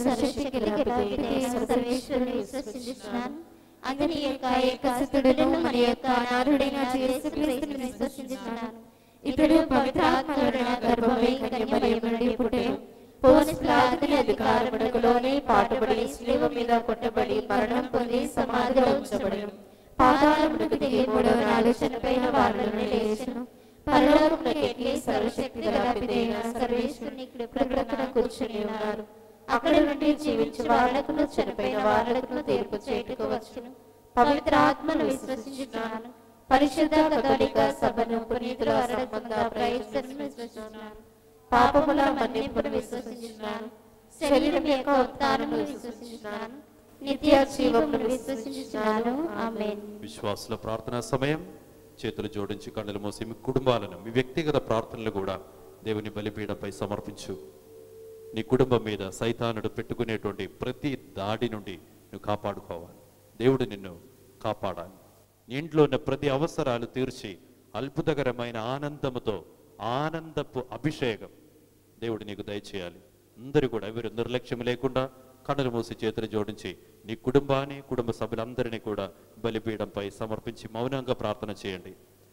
[SPEAKER 3] సర్వేశ్వరుని విశ్వసించున్నాను అతని యొక్క ఏకసుతుడును మన యొక్క అనాథుడైన యేసుక్రీస్తుని విశ్వసించున్నాను ఇతడు పవిత్రాత్మరుడ గర్భమై కన్యమరియం నుండి పుట్టెను పోలీస్ లాదుని అధికారమునకు లోనే పాటుబడి శిలువ మీద కొట్టబడి మరణం పొంది సమాధిలో ఉంచబడను పాదాలమునకు దిగి మూడవ నాడు చనిపోయిన వారిని లేచెను పరలోకమునకు ఎక్కి సర్వశక్తి గల పితైన సర్వేశ్వరుని ప్రకృతిన కూర్చుని ఉన్నారు అక్కడ నుండి జీవించు వాళ్లకును చనిపోయిన వాళ్లకును తీర్పు చేటుకు వచ్చును పవిత్ర ఆత్మను విశ్వసించున్నాను పరిశుద్ధ కదలిక సభను పునీతుల సంబంధ ప్రయత్నం విశ్వసిస్తున్నాను పాపముల మన్నింపును విశ్వసించున్నాను శరీరం యొక్క ఉత్తానము విశ్వసించున్నాను నిత్య జీవమును విశ్వసించున్నాను ఆమేన్
[SPEAKER 2] విశ్వాసుల ప్రార్థనా సమయం చేతులు జోడించి కళ్ళలు మూసి మీ కుటుంబాలను మీ వ్యక్తిగత ప్రార్థనలు కూడా దేవుని బలిపీఠంపై సమర్పించు నీ కుటుంబం మీద సైతానుడు పెట్టుకునేటువంటి ప్రతి దాడి నుండి నువ్వు కాపాడుకోవాలి దేవుడు నిన్ను కాపాడాలి నీ ఇంట్లో ఉన్న ప్రతి అవసరాలు తీర్చి అద్భుతకరమైన ఆనందముతో ఆనందపు అభిషేకం దేవుడు నీకు దయచేయాలి అందరూ కూడా ఎవరు నిర్లక్ష్యం లేకుండా కన్నులు మూసి చేతులు జోడించి నీ కుటుంబాన్ని కుటుంబ సభ్యులందరినీ కూడా బలిపీఠంపై సమర్పించి మౌనంగా ప్రార్థన చేయండి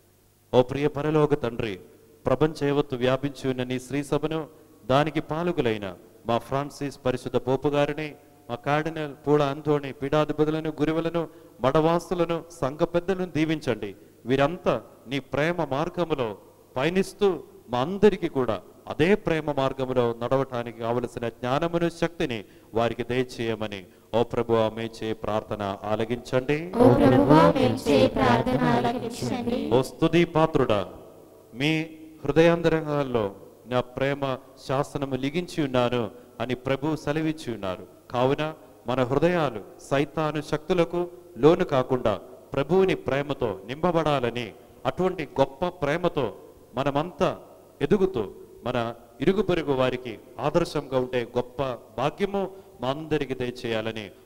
[SPEAKER 2] ఓ ప్రియ పరలోక తండ్రి ప్రపంచ యావత్తు వ్యాపించి ఉన్న నీ శ్రీ సభను దానికి పాలుగులైన మా ఫ్రాన్సిస్ పరిశుద్ధ పోపు గారిని మా కార్డినల్ పూడ అంతోని పీఠాధిపతులను గురువులను మడవాసులను సంఘ పెద్దలను దీవించండి వీరంతా నీ ప్రేమ మార్గములో పయనిస్తూ మా అందరికీ కూడా అదే ప్రేమ మార్గములో నడవటానికి కావలసిన జ్ఞానమును శక్తిని వారికి దయచేయమని ఓ ప్రభు ఆమె చే ప్రార్థన ఆలగించండి
[SPEAKER 3] ఓ ప్రభువా మేము చేయి ప్రార్థన ఆలకించండి
[SPEAKER 2] ఓ స్తుతి పాత్రుడా మీ హృదయాంతరంగాల్లో నా ప్రేమ శాసనము లిగించి ఉన్నాను అని ప్రభు సెలవిచ్చి ఉన్నారు కావున మన హృదయాలు సైతాను శక్తులకు లోను కాకుండా ప్రభువుని ప్రేమతో నింపబడాలని అటువంటి గొప్ప ప్రేమతో మనమంతా ఎదుగుతూ మన ఇరుగు పొరుగు వారికి ఆదర్శంగా ఉండే గొప్ప భాగ్యము మా అందరికి దయచేయాలని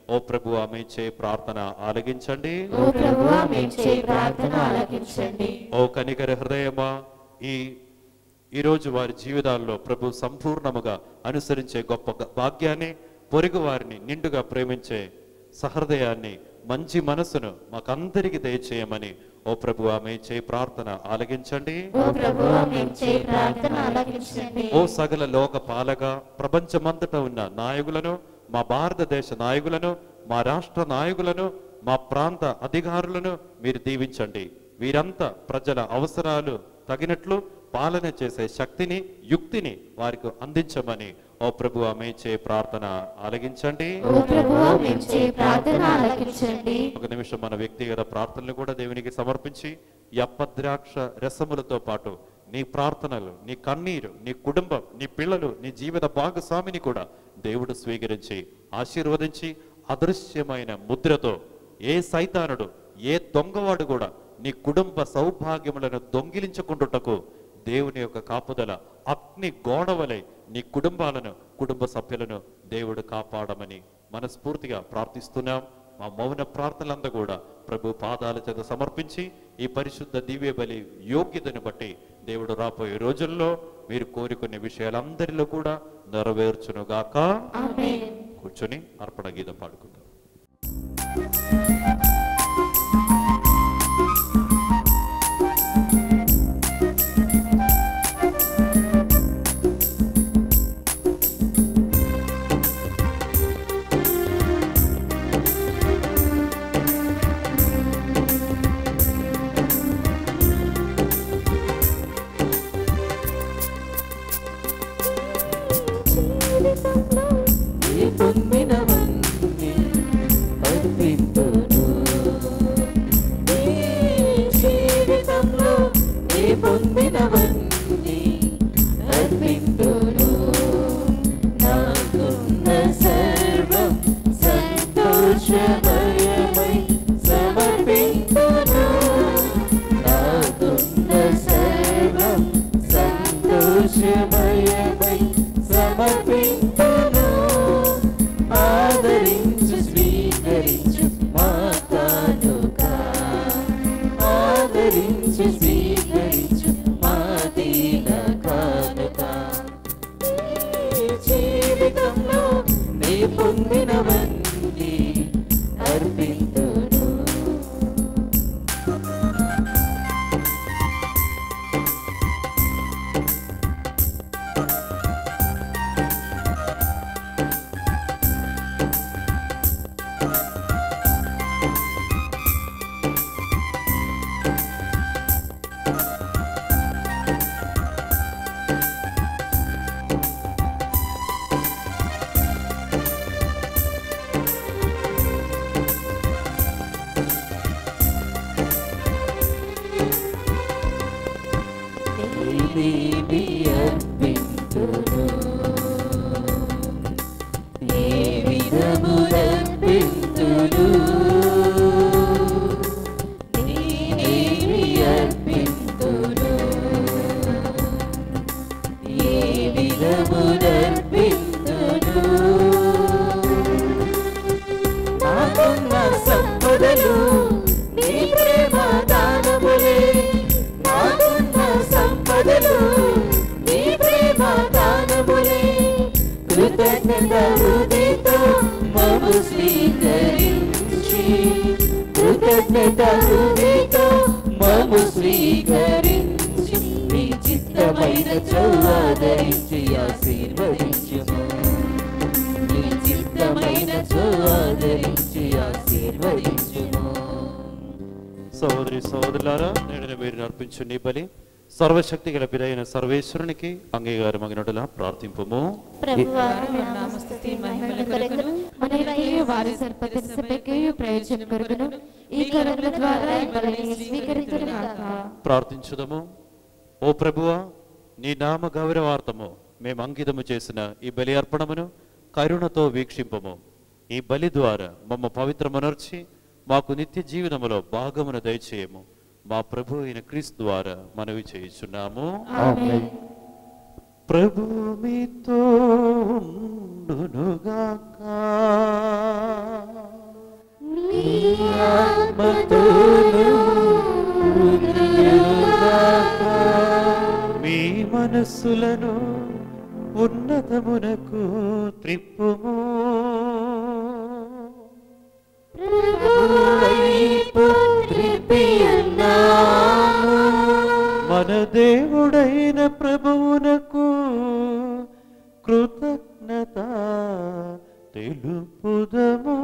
[SPEAKER 2] ఓ ప్రభు ఆమె చే ప్రార్థన ఆలగించండి
[SPEAKER 3] ఓ ప్రభువా మేము చేయి ప్రార్థన ఆలకించండి
[SPEAKER 2] ఓ కనికర హృదయమా ఈ ఈరోజు వారి జీవితాల్లో ప్రభు సంపూర్ణముగా అనుసరించే గొప్ప గ- భాగ్యాన్ని పొరుగు వారిని నిండుగా ప్రేమించే సహృదయాన్ని మంచి మనసును మాకందరికి దయచేయమని ఓ ప్రభు ఆమె చే ప్రార్థన ఆలగించండి
[SPEAKER 3] ఓ ప్రభువా మేము చేయి ప్రార్థన ఆలకించండి
[SPEAKER 2] ఓ సకల లోక పాలక ప్రపంచమంతటా ఉన్న నాయకులను మా భారతదేశ నాయకులను మా రాష్ట్ర నాయకులను మా ప్రాంత అధికారులను మీరు దీవించండి వీరంతా ప్రజల అవసరాలు తగినట్లు పాలన చేసే శక్తిని యుక్తిని వారికి అందించమని ఓ ప్రభు ఆమె చే ప్రార్థన ఆలగించండి
[SPEAKER 3] ఓ ప్రభువా మేము చేయి ప్రార్థన ఆలకించండి
[SPEAKER 2] ఒక నిమిషం మన వ్యక్తిగత ప్రార్థనలు కూడా దేవునికి సమర్పించి ఈ అప్పద్రాక్ష రసములతో పాటు నీ ప్రార్థనలు నీ కన్నీరు నీ కుటుంబం నీ పిల్లలు నీ జీవిత భాగస్వామిని కూడా దేవుడు స్వీకరించి ఆశీర్వదించి అదృశ్యమైన ముద్రతో ఏ సైతానుడు ఏ దొంగవాడు కూడా నీ కుటుంబ సౌభాగ్యములను దొంగిలించుకుంటుటకు దేవుని యొక్క కాపుదల అగ్ని గోడవలై నీ కుటుంబాలను కుటుంబ సభ్యులను దేవుడు కాపాడమని మనస్ఫూర్తిగా ప్రార్థిస్తున్నాం మా మౌన ప్రార్థనలంతా కూడా ప్రభు పాదాల చేత సమర్పించి ఈ పరిశుద్ధ దివ్య బలి యోగ్యతను బట్టి దేవుడు రాబోయే రోజుల్లో మీరు కోరుకునే విషయాలందరిలో కూడా నెరవేర్చునుగాక
[SPEAKER 3] ఆమేన్
[SPEAKER 2] కూర్చొని అర్పణ గీతం పాడుకుందాం
[SPEAKER 5] ఈ పొందినవన్నీ అర్పింతును ఈ జీవితంలో ఈ పొందినవన్నీ అర్పింతును నాకున్న సర్వం సంతోషమయమై సమర్పింతును నాకున్న సర్వం సంతోషమయమై సమర్పింతును ఆదరించు స్వీకరించు మా కానుక ఆదరించు స్వీకరించు మా దీన కానుక ఈ జీవితంలో నీ పొందినవన్నీ అర్పింతును నీవి అర్పింతును ఏ విధములర్పింతును నీవి అర్పింతును ఏ విధములర్పింతును నాకున్న సంపదలు నీ ప్రేమ దానములే నాకున్న సంపదలు నీ ప్రేమ దానములే కృతజ్ఞత హృదయతో మము స్వీకరించి కృతజ్ఞత హృదయతో మము స్వీకరించి నీ చిత్తమైన చౌదరించి ఆశీర్వదించుము నీ చిత్తమైన ఆదరించి ఆశీర్వదించుము
[SPEAKER 2] సహోదరి సహోదరులారా నేడు మీరు నర్పించు నీ బలి సర్వశక్తి గల పిదైన సర్వేశ్వరునికి అంగీకారమగినట్టులా ప్రార్థింపుము
[SPEAKER 3] ప్రభువా నామస్తుతి మహిమల కొరకును మనకయ్యు వారి సర్పతి సభకయ్యు ప్రయోజనం కొరకును ఈ కరుణ ద్వారా ఈ బలిని స్వీకరించును గాక
[SPEAKER 2] ప్రార్థించుదము ఓ ప్రభువా నీ నామ గౌరవార్థము మేము అంకితము చేసిన ఈ బలి అర్పణమును కరుణతో వీక్షింపము ఈ బలి ద్వారా మమ్మ పవిత్రమునర్చి మాకు నిత్య జీవితములో భాగమును దయచేయము మా ప్రభు అయిన క్రీస్తు ద్వారా మనవి చేయుచున్నాము
[SPEAKER 3] ఆమేన్
[SPEAKER 2] ప్రభు మీతో ఉండునుగాక మీ మనస్సులను ఉన్నతమునకు త్రిప్పుము మన దేవుడైన ప్రభువునకు కృతజ్ఞత తెలుపుదము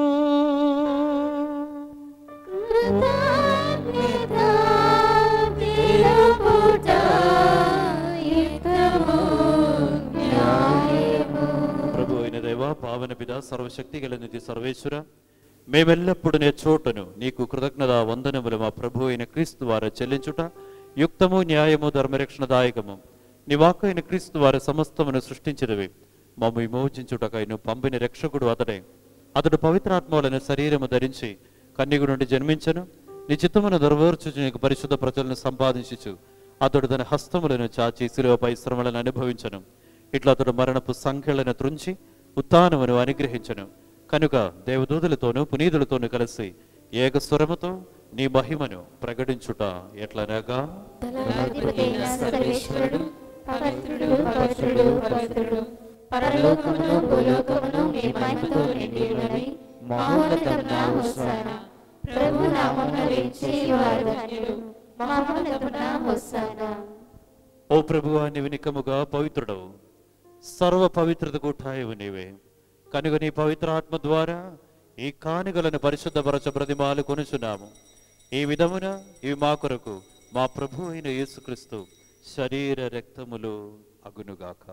[SPEAKER 2] ప్రభు అయిన దేవ పావన పిత సర్వశక్తి గల నిధి సర్వేశ్వర మేమెల్లప్పుడు నే చోటను నీకు కృతజ్ఞత వందనములు మా ప్రభు అయిన క్రీస్తు వారు చెల్లించుట యుక్తము న్యాయము ధర్మరక్షణదాయకము నీ వాక్కు అయిన క్రీస్తు వారి సమస్తమును సృష్టించినవి మమ్మ విమోచించుటకై నువ్వు పంపిన రక్షకుడు అతడే అతడు పవిత్రాత్మలను శరీరము ధరించి కన్యగు నుండి జన్మించను నీ చిత్తమును దొరవేర్చుచు నీకు పరిశుద్ధ ప్రజలను సంపాదించుచు అతడు తన హస్తములను చాచి శిలువపై శ్రమలను అనుభవించను ఇట్లా అతడు మరణపు సంఖ్యలను త్రుంచి ఉత్థానమును అనుగ్రహించను కనుక దేవదూతులతోనూ పునీతులతోనూ కలిసి ఏక స్వరముతో నీ మహిమను ప్రకటించుట ఎట్లనగా
[SPEAKER 3] దళాధిపతైన సర్వేశ్వరుడు పవిత్రుడు పవిత్రుడు పవిత్రుడు పరలోకమును భూలోకమును మీ మహిమతో నిండి ఉన్నవి మహోన్నతమున హోసానా ప్రభు నామమున వేచి వారు ధన్యుడు మహోన్నతమున హోసానా
[SPEAKER 2] ఓ ప్రభువా నీవు నికముగా పవిత్రుడవు సర్వ పవిత్రత కూటాయవు నీవే కనుక నీ పవిత్రాత్మ ద్వారా ఈ కానుగలను పరిశుద్ధపరచ ప్రతిమాలు కొనుచున్నాము ఈ విధమున ఇవి మా కొరకు మా ప్రభు అయిన యేసుక్రీస్తు శరీర రక్తములు అగునుగాక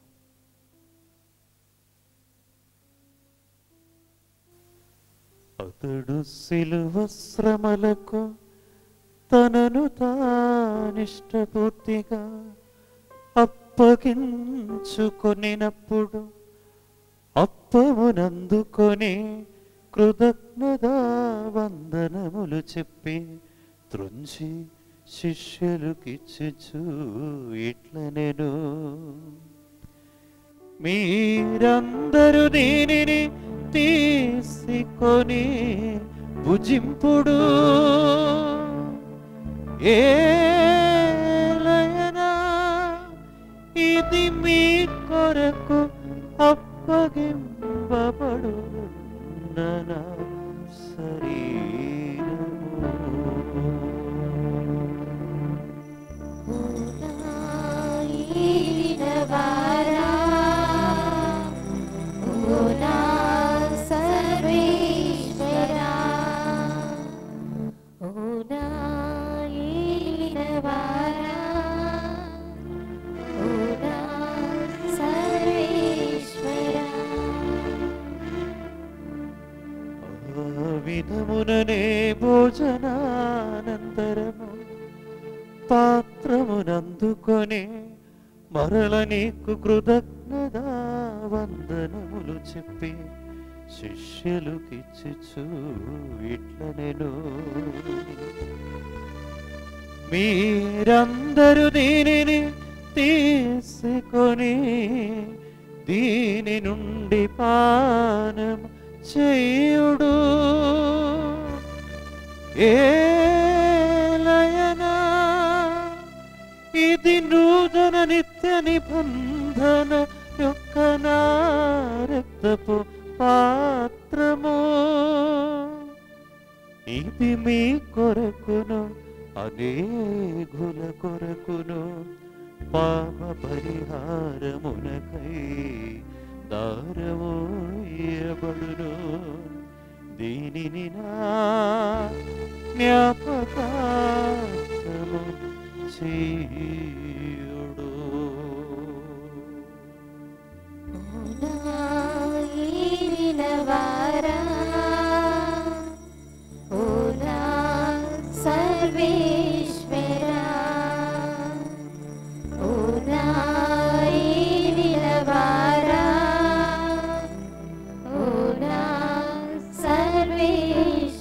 [SPEAKER 2] అతడు సిలువ శ్రమలకు తనను తానిష్టపూర్తిగా అప్పగించుకొనినప్పుడు అప్పమునందుకొని కృతజ్ఞత వందనములు చెప్పి త్రుంచి శిష్యులకిచ్చు ఇట్ల నేను మీరందరూ దీనిని తీసుకొని భుజింపుడు ఏలయనా ఇది మీ కొరకు అప్పగింపబడు నా శరీరము
[SPEAKER 3] ఈనవారా ఓ నా సర్వేశ్వరా ఓ నా ఈనవారా ఓ నా సర్వేశ్వరా
[SPEAKER 2] ఆ విధముననే భోజనానంతరము పాత్రమునందుకొని మరల నీకు కృతజ్ఞత వందనములు చెప్పి శిష్యులకిచ్చు ఇట్ల నేను మీరందరూ దీనిని తీసుకొని దీని నుండి పానం చేయుడు ఏలయనా ఇది నూతన నిత్య నిబంధన యొక్క నా రక్తపు పాత్రము ఇది మీ కొరకును అనేగుల కొరకును పాప పరిహారమునకై దారమోయబడును దీనిని నా జ్ఞాపకార్థము చేయుడు
[SPEAKER 3] ఈనవారా ఓ నా సర్వేశ్వరా ఓ నా ఈనవారా ఓ నా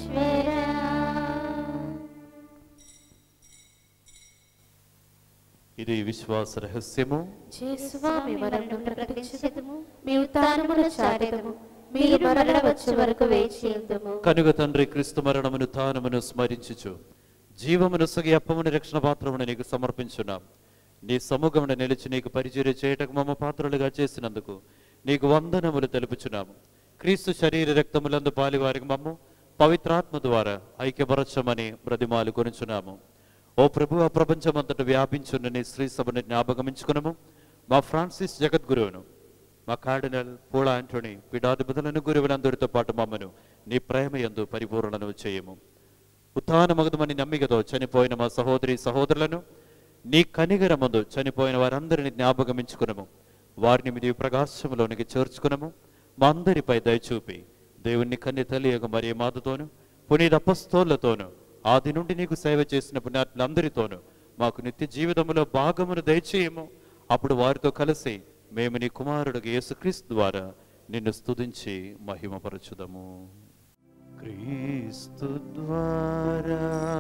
[SPEAKER 3] సర్వేశ్వరా
[SPEAKER 2] ఇది విశ్వాస రహస్యము
[SPEAKER 3] చేసువా మీ మరణం ప్రకటించదము మీ ఉత్థానమును చాటెదము మీరు మరల వచ్చే వరకు వేచి ఉందము
[SPEAKER 2] కనుక తండ్రి క్రీస్తు మరణమును తానమును స్మరించుచు జీవమును సగి అప్పముని రక్షణ పాత్రమును నీకు సమర్పించున్నాం నీ సముఖమున నిలిచి నీకు పరిచర్య చేయటకు మమ్మ పాత్రలుగా చేసినందుకు నీకు వందనములు తెలుపుచున్నాము క్రీస్తు శరీర రక్తములందు పాలివారికి మమ్ము పవిత్రాత్మ ద్వారా ఐక్యపరచమని బ్రతిమాలు కొనుచున్నాము ఓ ప్రభు ఆ ప్రపంచమంతట వ్యాపించున్న నీ శ్రీ సభను జ్ఞాపకమించుకునము మా ఫ్రాన్సిస్ జగద్గురువును మా కార్డినల్ పూల ఆంటోనీ పీఠాధిపతులను గురువులందరితో పాటు మమ్మను నీ ప్రేమ యందు పరిపూర్ణను చేయము ఉత్థానమగదమని నమ్మికతో చనిపోయిన మా సహోదరి సహోదరులను నీ కనిగరమందు చనిపోయిన వారందరిని జ్ఞాపకమించుకునము వారిని మీ ప్రకాశంలోనికి చేర్చుకునము మా అందరిపై దయచూపి దేవుని కన్య తల్లియగు మరి మాతతోను పునీత అపస్తోళ్లతోను ఆది నుండి నీకు సేవ చేసిన పుణ్యాత్ములందరితోనూ మాకు నిత్య జీవితంలో భాగమును దయచేయము అప్పుడు వారితో కలిసి మేము నీ కుమారుడు యేసుక్రీస్తు ద్వారా నిన్ను స్తుతించి మహిమపరచుదము క్రీస్తు ద్వారా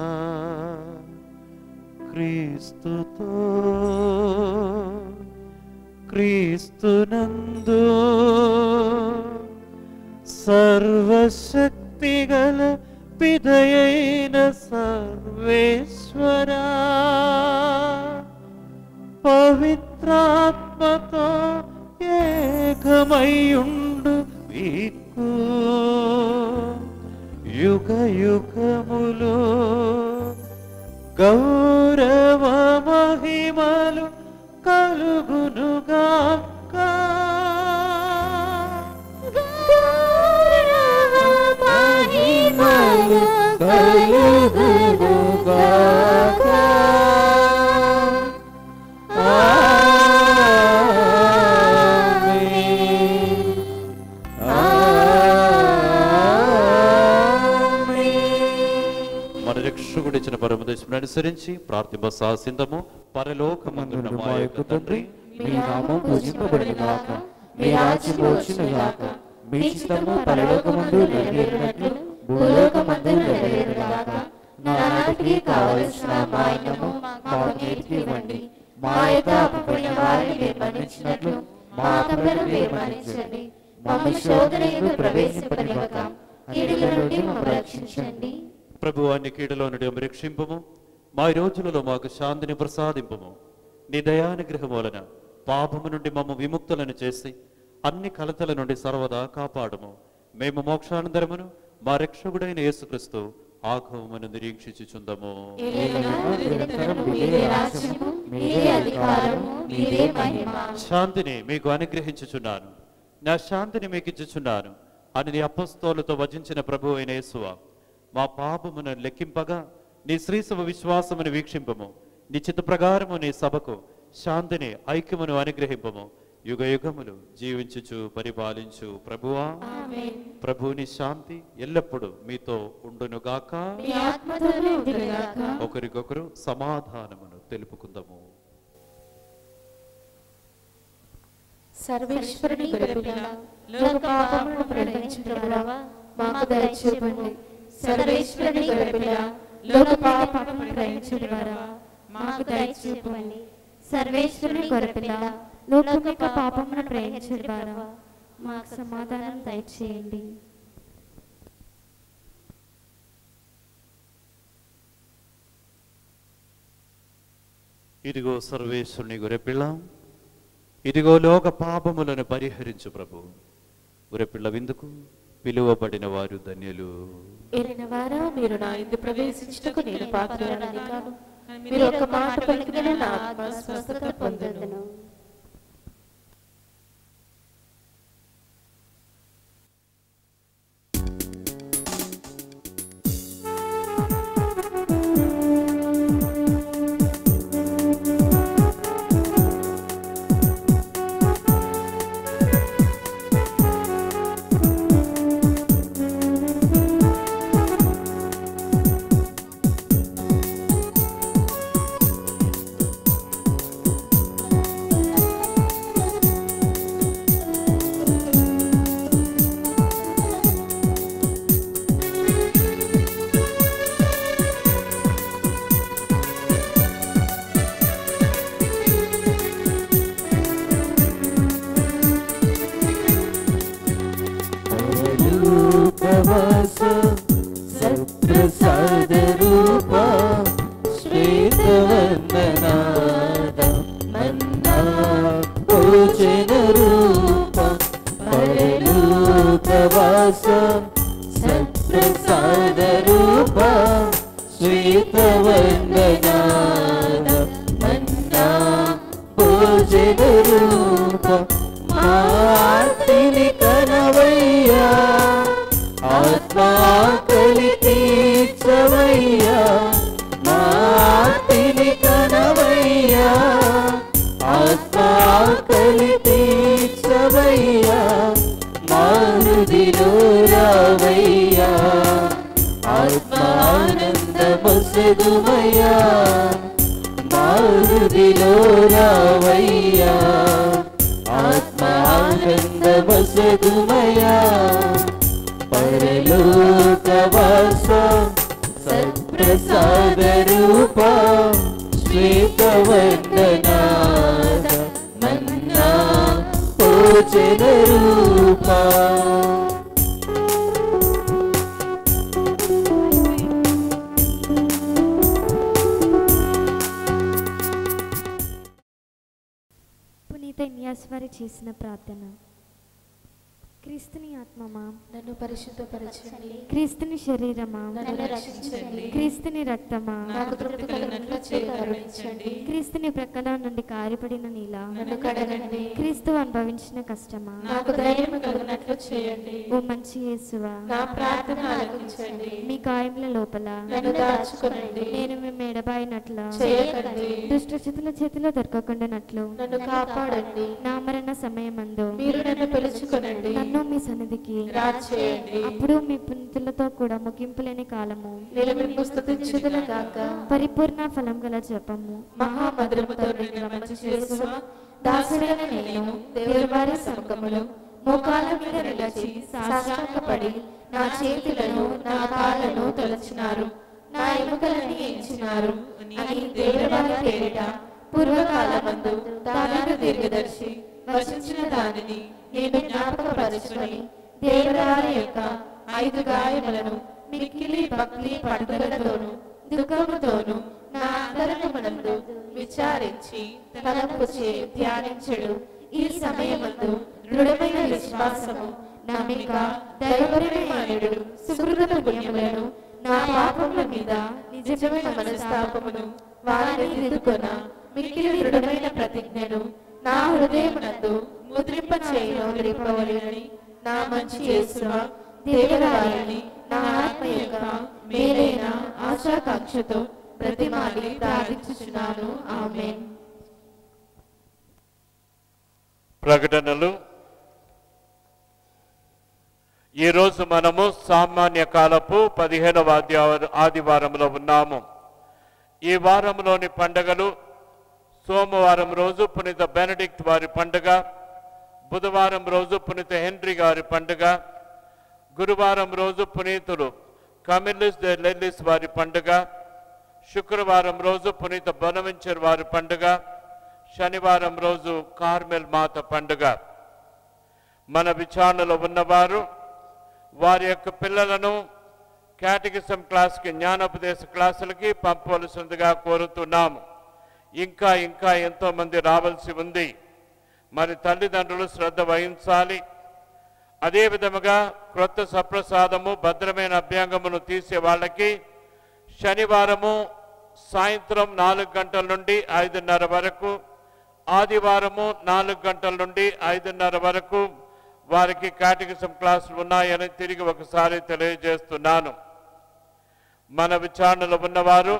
[SPEAKER 2] క్రీస్తుతో క్రీస్తునందు సర్వశక్తిగల పిదయైన సర్వేశ్వరా పవిత్రాత్మతో ఏకమయుండు మీకు యుగ యుగములు గౌరవ మహిమలు కలుగునుగాక
[SPEAKER 3] మహిమలు కలుగునుగాక.
[SPEAKER 2] మన రక్షకుడిచ్చిన పరమదేశం అనుసరించి ప్రార్థింప సాసిందము పరలోకమందున్న మా యొక్క తండ్రి
[SPEAKER 5] మీ నామం పూజింపబడినగాక మీ రాజ్యం వచ్చినగాక మీ చిత్తము పరలోకమందు నెరవేరినట్లు భూలోకమందు నెరవేరుగాక నానాటికి కావలసిన మా అన్నము మాకు నేటికి ఇవ్వండి మా యొక్క అప్పుకున్న వారిని మీరు మన్నించినట్లు మా అప్పులను మీరు మన్నించండి మమ్మ శోధనకు ప్రవేశింపనివ్వక కీడుల నుండి మమ్మల్ని రక్షించండి
[SPEAKER 2] ప్రభు అన్ని కీడులో నుండి మమ్ము రక్షింపము మా ఈ రోజులలో మాకు శాంతిని ప్రసాదింపము నీ దయానుగ్రహం వలన పాపము నుండి మమ్మ విముక్తులను చేసి అన్ని కలతల నుండి సర్వదా కాపాడము మేము మోక్షానందరమును మా రక్షకుడైన యేసుక్రీస్తు ఆగమను నిరీక్షించుచుందము
[SPEAKER 3] ఏలైనా నిరంతరం మీదే రాజ్యము, మీదే అధికారము, మీదే మహిమ.
[SPEAKER 2] శాంతిని మీకు అనుగ్రహించుచున్నాను నా శాంతిని మీకు ఇచ్చుచున్నాను అని నీ అపస్తోలతో వచించిన ప్రభు అయిన యేసువ మా పాపమును లెక్కింపగా నీ శ్రీసభ విశ్వాసమును వీక్షింపము నీ చిత్త ప్రకారము నీ సభకు శాంతిని ఐక్యమును అనుగ్రహింపము యుగ యుగములు జీవించుచు పరిపాలించు ప్రభువా ప్రభుని శాంతి ఎల్లప్పుడూ మీతో ఉండునుగాక
[SPEAKER 3] మీ ఆత్మతోనూ ఉండునుగాక.
[SPEAKER 2] ఒకరికొకరు సమాధానమును తెలుపుకుందాము
[SPEAKER 3] సర్వేశ్వరుని గొర్రెపిల్ల, లోక పాపములను ప్రణయించుటకురావా, మాకు దయచూపండి సర్వేశ్వరుని గొర్రెపిల్ల, లోక పాపములను ప్రణయించుటకురావా, మాకు దయచూపండి సర్వేశ్వరుని గొర్రెపిల్ల లోకం యొక్క పాపములను ప్రేమించువారా మాకు సమాధానం దయచేయండి
[SPEAKER 2] ఇదిగో సర్వేశ్వరుని గొర్రెపిల్ల ఇదిగో లోక పాపములను పరిహరించు ప్రభు గొర్రెపిల్ల విందుకు పిలువబడిన వారు ధన్యులు
[SPEAKER 3] ఏలిన వారా మీరు నా ఇందు ప్రవేశించుటకు నేను పాత్రుడనని కాను మీరు ఒక మాట పలికిన నా ఆత్మ స్వస్థత పొందును
[SPEAKER 5] ఆ శ్వేతవర్ణనాద మన్నా భోజన రూప మార్తిని కనవయ్యా ఆత్మాకలి తీర్చవయ్యా మార్తిని కనవయ్యా ఆత్మాకలి తీర్చవయ్యా మారుదిలో రావయ్యా ఆత్మానందమసదుమయ్యా మారుదిలో రావయ్యా ఆత్మానందమసదుమయ్యా పరలోకవాస సత్ప్రసాద రూప శ్వేతవర్ణనాద మన్నా భోజన రూపా
[SPEAKER 6] పునీత ఇన్యాస్వారి చేసిన ప్రార్థన క్రీస్తుని ఆత్మమా
[SPEAKER 3] నన్ను పరిశుద్ధపరచండి
[SPEAKER 6] క్రీస్తుని శరీరమా
[SPEAKER 3] నన్ను రక్షించండి
[SPEAKER 6] క్రీస్తుని రక్తమా
[SPEAKER 3] నాకు తృప్తి కలిగినట్లు చేయి కరుణించండి
[SPEAKER 6] క్రీస్తుని ప్రక్కల నుండి కారిపడిన నీల
[SPEAKER 3] నన్ను కడగండి
[SPEAKER 6] క్రీస్తు అనుభవించిన కష్టమా
[SPEAKER 3] నాకు ధైర్యం కలిగినట్లు చేయండి
[SPEAKER 6] ఓ మంచి యేసువా
[SPEAKER 3] నా ప్రార్థన ఆలకించండి
[SPEAKER 6] మీ గాయముల లోపల
[SPEAKER 3] నన్ను దాచుకొనండి
[SPEAKER 6] నేను మేము ఎడబాయినట్ల
[SPEAKER 3] చేయకండి
[SPEAKER 6] దుష్టచితుల చేతిలో దొరకకుండానట్లు
[SPEAKER 3] నన్ను కాపాడండి
[SPEAKER 6] నా మరణ సమయమందు
[SPEAKER 3] మీరు నన్ను పిలుచుకొనండి
[SPEAKER 6] నన్ను మీ సన్నిధికి
[SPEAKER 3] రాచేయండి
[SPEAKER 6] అప్పుడు మీ పుణ్యతులతో కూడా ముగింపు లేని కాలము
[SPEAKER 3] నేను మిమ్ము స్తుతించుదును గాక
[SPEAKER 6] పరిపూర్ణ ఫలం గల జపము
[SPEAKER 3] మహామధురముతో నిన్ను మంచి చేసువ దాసుడైన నేను దేవుని వారి సముఖములో మోకాల మీద నిలచి సాష్టాంగపడి నా చేతులను నా కాళ్ళను తొలచినారు నా ఎముకలని ఎంచినారు అని దేవుని వారి పేరిట పూర్వకాలమందు దావీదు దీర్ఘదర్శి వచించిన దానిని నేను జ్ఞాపకపరచుకొని దేవరాల యొక్క ఐదు గాయములను మిక్కిలి భక్తి పట్టుదలతోను దుఃఖముతోను నా అంతరంగమునందు విచారించి తలపుచే ధ్యానించడు ఈ సమయమందు దృఢమైన విశ్వాసము నమ్మిక దైవపరమైనడు సుకృత పుణ్యములను నా పాపముల మీద నిజమైన మనస్తాపమును వారిని దిద్దుకొన మిక్కిలి దృఢమైన ప్రతిజ్ఞను నా హృదయమునందు ముద్రింప చేయని నా మంచి యేసువ దేవరాయని నా ఆత్మ యొక్క మేలైన ఆశాకాంక్షతో ప్రతిమాలి ప్రార్థించుచున్నాను ఆమేన్
[SPEAKER 2] ప్రకటనలు ఈరోజు మనము సామాన్య కాలపు పదిహేనవ ఆదివా- ఆదివారంలో ఉన్నాము ఈ వారంలోని పండగలు సోమవారం రోజు పునీత బెనడిక్ట్ వారి పండుగ బుధవారం రోజు పునీత హెన్రీ గారి పండుగ గురువారం రోజు పునీతులు కమిలిస్ ద లెల్లిస్ వారి పండుగ శుక్రవారం రోజు పునీత బొనవెంచర్ వారి పండుగ శనివారం రోజు కార్మెల్ మాత పండుగ మన విచారణలో ఉన్నవారు వారి యొక్క పిల్లలను కేటగిజం క్లాస్కి జ్ఞానోపదేశ క్లాసులకి పంపవలసిందిగా కోరుతున్నాము ఇంకా ఇంకా ఎంతో మంది రావాల్సి ఉంది మరి తల్లిదండ్రులు శ్రద్ధ వహించాలి అదే విధముగా క్రొత్త సప్రసాదము భద్రమైన అభ్యంగమును తీసే వాళ్ళకి శనివారము సాయంత్రం నాలుగు గంటల నుండి ఐదున్నర వరకు ఆదివారము నాలుగు గంటల నుండి ఐదున్నర వరకు వారికి కాటగిజం క్లాసులు ఉన్నాయని తిరిగి ఒకసారి తెలియజేస్తున్నాను మన విచారణలో ఉన్నవారు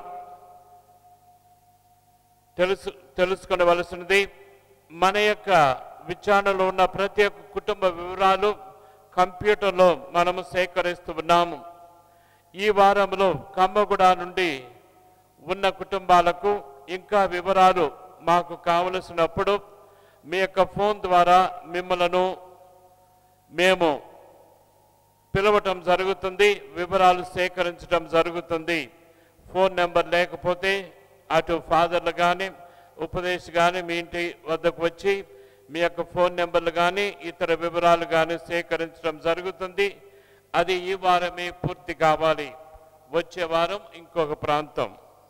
[SPEAKER 2] తెలుసు తెలుసుకొనవలసినది మన యొక్క విచారణలో ఉన్న ప్రతి ఒక్క కుటుంబ వివరాలు కంప్యూటర్లో మనము సేకరిస్తూ ఉన్నాము ఈ వారంలో కమ్మగూడ నుండి ఉన్న కుటుంబాలకు ఇంకా వివరాలు మాకు కావలసినప్పుడు మీ యొక్క ఫోన్ ద్వారా మిమ్మలను మేము పిలవటం జరుగుతుంది వివరాలు సేకరించడం జరుగుతుంది ఫోన్ నెంబర్ లేకపోతే అటు ఫాదర్లు కానీ ఉపదేశ్ కానీ మీ ఇంటి వద్దకు వచ్చి మీ యొక్క ఫోన్ నెంబర్లు కానీ ఇతర వివరాలు కానీ సేకరించడం జరుగుతుంది అది ఈ వారమే పూర్తి కావాలి వచ్చే వారం ఇంకొక ప్రాంతం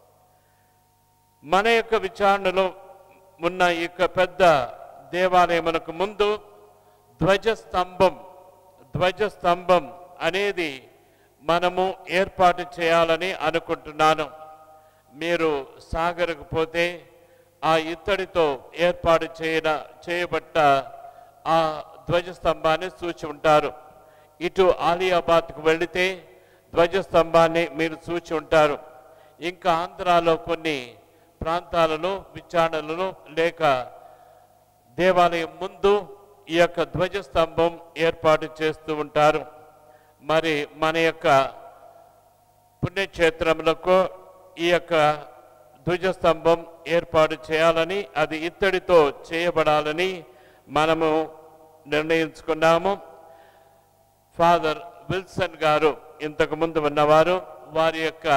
[SPEAKER 2] మన యొక్క విచారణలో ఉన్న ఈ యొక్క పెద్ద దేవాలయమునకు ముందు ధ్వజస్తంభం ధ్వజస్తంభం అనేది మనము ఏర్పాటు చేయాలని అనుకుంటున్నాను
[SPEAKER 7] మీరు సాగరకపోతే ఆ ఇత్తడితో ఏర్పాటు చేయన చేయబట్ట ఆ ధ్వజస్తంభాన్ని చూచి ఉంటారు ఇటు ఆలియాబాద్కు వెళితే ధ్వజస్తంభాన్ని మీరు చూచి ఉంటారు ఇంకా ఆంధ్రాలో కొన్ని ప్రాంతాలలో విచారణలలో లేక దేవాలయం ముందు ఈ యొక్క ధ్వజస్తంభం ఏర్పాటు చేస్తూ ఉంటారు మరి మన యొక్క పుణ్యక్షేత్రములకు ఈ యొక్క ధ్వజస్తంభం ఏర్పాటు చేయాలని అది ఇత్తడితో చేయబడాలని మనము నిర్ణయించుకున్నాము ఫాదర్ విల్సన్ గారు ఇంతకు ముందు ఉన్నవారు వారి యొక్క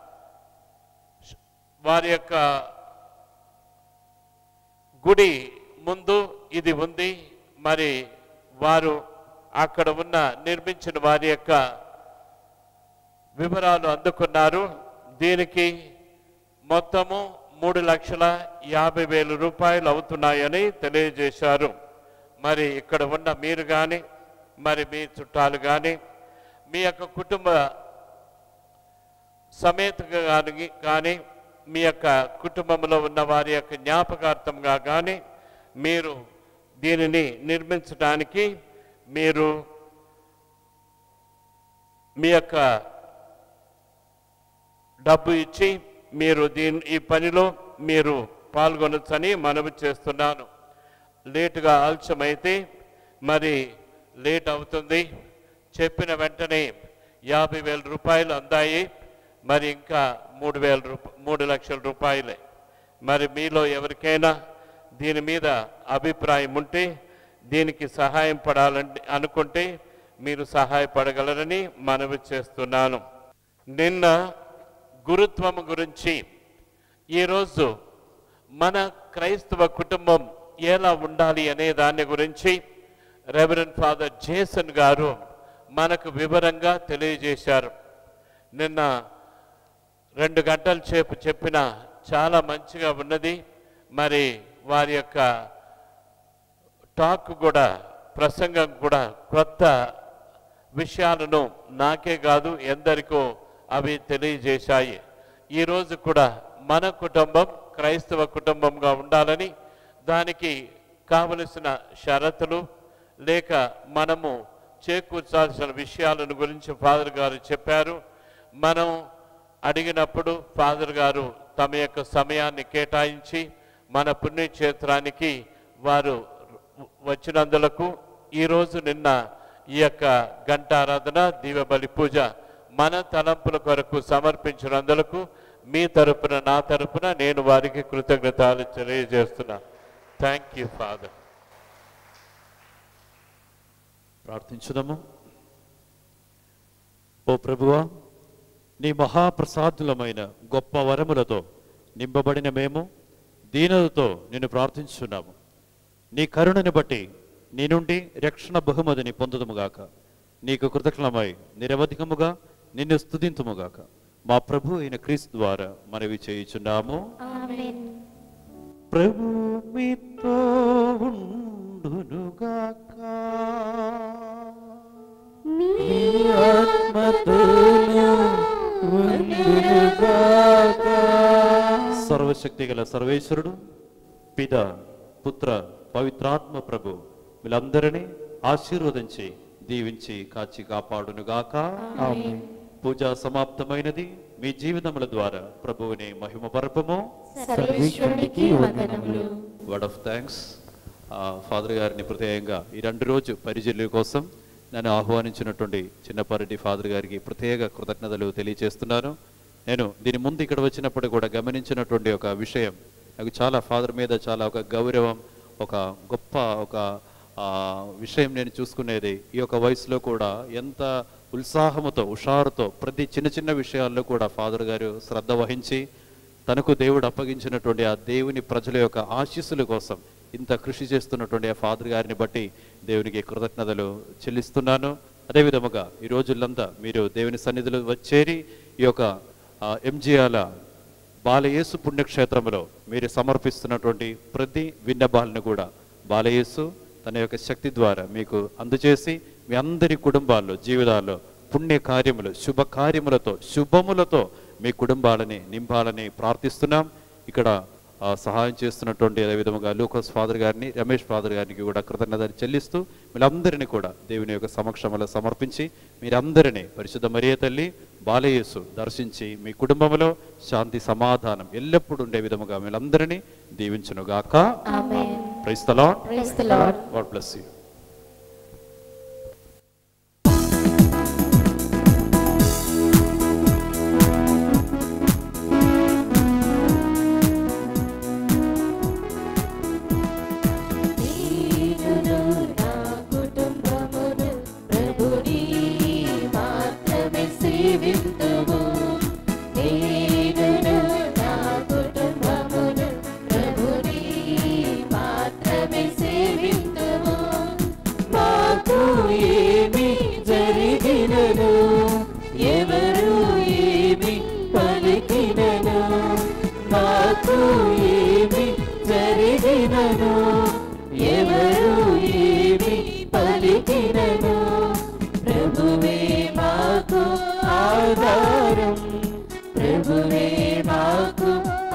[SPEAKER 7] వారి యొక్క గుడి ముందు ఇది ఉంది మరి వారు అక్కడ ఉన్న నిర్మించిన వారి యొక్క వివరాలు అందుకున్నారు దీనికి మొత్తము మూడు లక్షల యాభై వేల రూపాయలు అవుతున్నాయని తెలియజేశారు మరి ఇక్కడ ఉన్న మీరు కానీ మరి మీ చుట్టాలు కానీ మీ యొక్క కుటుంబ సమేతంగా కానీ కానీ మీ యొక్క కుటుంబంలో ఉన్న వారి యొక్క జ్ఞాపకార్థంగా కానీ మీరు దీనిని నిర్మించడానికి మీరు మీ యొక్క డబ్బు ఇచ్చి మీరు దీని ఈ పనిలో మీరు పాల్గొనొచ్చని మనవి చేస్తున్నాను లేటుగా ఆలస్యమైతే మరి లేట్ అవుతుంది చెప్పిన వెంటనే యాభై వేల రూపాయలు అందాయి మరి ఇంకా మూడు వేల రూప మూడు లక్షల రూపాయలే మరి మీలో ఎవరికైనా దీని మీద అభిప్రాయం ఉంటే దీనికి సహాయం పడాలని అనుకుంటే మీరు సహాయపడగలరని మనవి చేస్తున్నాను నిన్న గురుత్వం గురించి ఈరోజు మన క్రైస్తవ కుటుంబం ఎలా ఉండాలి అనే దాని గురించి రెవరెండ్ ఫాదర్ జేసన్ గారు మనకు వివరంగా తెలియజేశారు నిన్న రెండు గంటల సేపు చెప్పిన చాలా మంచిగా ఉన్నది మరి వారి యొక్క టాక్ కూడా ప్రసంగం కూడా కొత్త విషయాలను నాకే కాదు ఎందరికో అవి తెలియజేశాయి ఈరోజు కూడా మన కుటుంబం క్రైస్తవ కుటుంబంగా ఉండాలని దానికి కావలసిన షరతులు లేక మనము చేకూర్చాల్సిన విషయాలను గురించి ఫాదర్ గారు చెప్పారు మనం అడిగినప్పుడు ఫాదర్ గారు తమ యొక్క సమయాన్ని కేటాయించి మన పుణ్యక్షేత్రానికి వారు వచ్చినందులకు ఈరోజు నిన్న ఈ యొక్క ఘంటారాధన దీవబలి పూజ మన తలంపుల కొరకు సమర్పించినందులకు మీ తరపున నా తరపున నేను వారికి కృతజ్ఞతలు తెలియజేస్తున్నా థ్యాంక్ యూ ఫాదర్
[SPEAKER 2] ప్రార్థించుదాము ఓ ప్రభువా నీ మహాప్రసాదులమైన గొప్ప వరములతో నింపబడిన మేము దీనతతో నిన్ను ప్రార్థించున్నాము నీ కరుణని బట్టి నీ నుండి రక్షణ బహుమతిని పొందుదముగాక నీకు కృతజ్ఞమై నిరవధికముగా నిన్ను స్తుతింతుముగాక మా ప్రభు అయిన క్రీస్తు ద్వారా మనవి చేయుచున్నాము
[SPEAKER 3] ఆమేన్
[SPEAKER 2] ప్రభు మీతో ఉండునుగాక
[SPEAKER 3] మీ
[SPEAKER 2] సర్వశక్తి గల సర్వేశ్వరుడు పిత పుత్ర పవిత్రాత్మ ప్రభు వీళ్ళందరినీ ఆశీర్వదించి దీవించి కాచి కాపాడునుగాక పూజ సమాప్తమైనది మీ జీవితముల ద్వారా ప్రభువుని మహిమ పరపము
[SPEAKER 3] సర్వేశ్వరునికి వందనములు
[SPEAKER 2] వర్డ్ ఆఫ్ థ్యాంక్స్ ఫాదర్ గారిని ప్రత్యేకంగా ఈ రెండు రోజు పరిచర్య కోసం నన్ను ఆహ్వానించినటువంటి చిన్నపారెడ్డి ఫాదర్ గారికి ప్రత్యేక కృతజ్ఞతలు తెలియజేస్తున్నాను నేను దీని ముందు ఇక్కడ వచ్చినప్పుడు కూడా గమనించినటువంటి ఒక విషయం నాకు చాలా ఫాదర్ మీద చాలా ఒక గౌరవం ఒక గొప్ప ఒక ఆ, విషయం నేను చూసుకునేది ఈ యొక్క వయసులో కూడా ఎంత ఉత్సాహముతో హుషారుతో ప్రతి చిన్న చిన్న విషయాల్లో కూడా ఫాదర్ గారు శ్రద్ధ వహించి తనకు దేవుడు అప్పగించినటువంటి ఆ దేవుని ప్రజల యొక్క ఆశీస్సుల కోసం ఇంత కృషి చేస్తున్నటువంటి ఆ ఫాదర్ గారిని బట్టి దేవునికి కృతజ్ఞతలు చెల్లిస్తున్నాను అదేవిధముగా ఈ రోజులంతా మీరు దేవుని సన్నిధిలో వచ్చేరి ఈ యొక్క ఎంజిఆల బాలయేసు పుణ్యక్షేత్రంలో మీరు సమర్పిస్తున్నటువంటి ప్రతి విన్నపాలను కూడా బాలయేసు తన యొక్క శక్తి ద్వారా మీకు అందజేసి మీ అందరి కుటుంబాల్లో జీవితాల్లో పుణ్య కార్యములు శుభ కార్యములతో శుభములతో మీ కుటుంబాలని నింపాలని ప్రార్థిస్తున్నాం ఇక్కడ ఆ, సహాయం చేస్తున్నటువంటి అదే విధముగా లూకస్ ఫాదర్ గారిని రమేష్ ఫాదర్ గారికి కూడా కృతజ్ఞతలు చెల్లిస్తూ మీరందరినీ కూడా దేవుని యొక్క సమక్షంలో సమర్పించి మీరందరినీ పరిశుద్ధ మరియ తల్లి బాలయేసు దర్శించి మీ కుటుంబంలో శాంతి సమాధానం ఎల్లప్పుడూ ఉండే విధముగా మీరందరినీ దీవించునుగాక
[SPEAKER 3] amen
[SPEAKER 2] praise the Lord
[SPEAKER 3] praise the Lord
[SPEAKER 2] God bless you
[SPEAKER 3] నీరును నా కుటుంబమును ప్రభుని మాత్రమే సేవింతుము నీరును నా కుటుంబమును ప్రభుని మాత్రమే సేవింతుము మాకు ఏమి జరిగినను ఎవరు ఏమి పలికినను మాకు ఏమి జరిగినను ఎవరు ఏమి పలికినను ప్రభువే మాకు ఆధారం ప్రభువే మాకు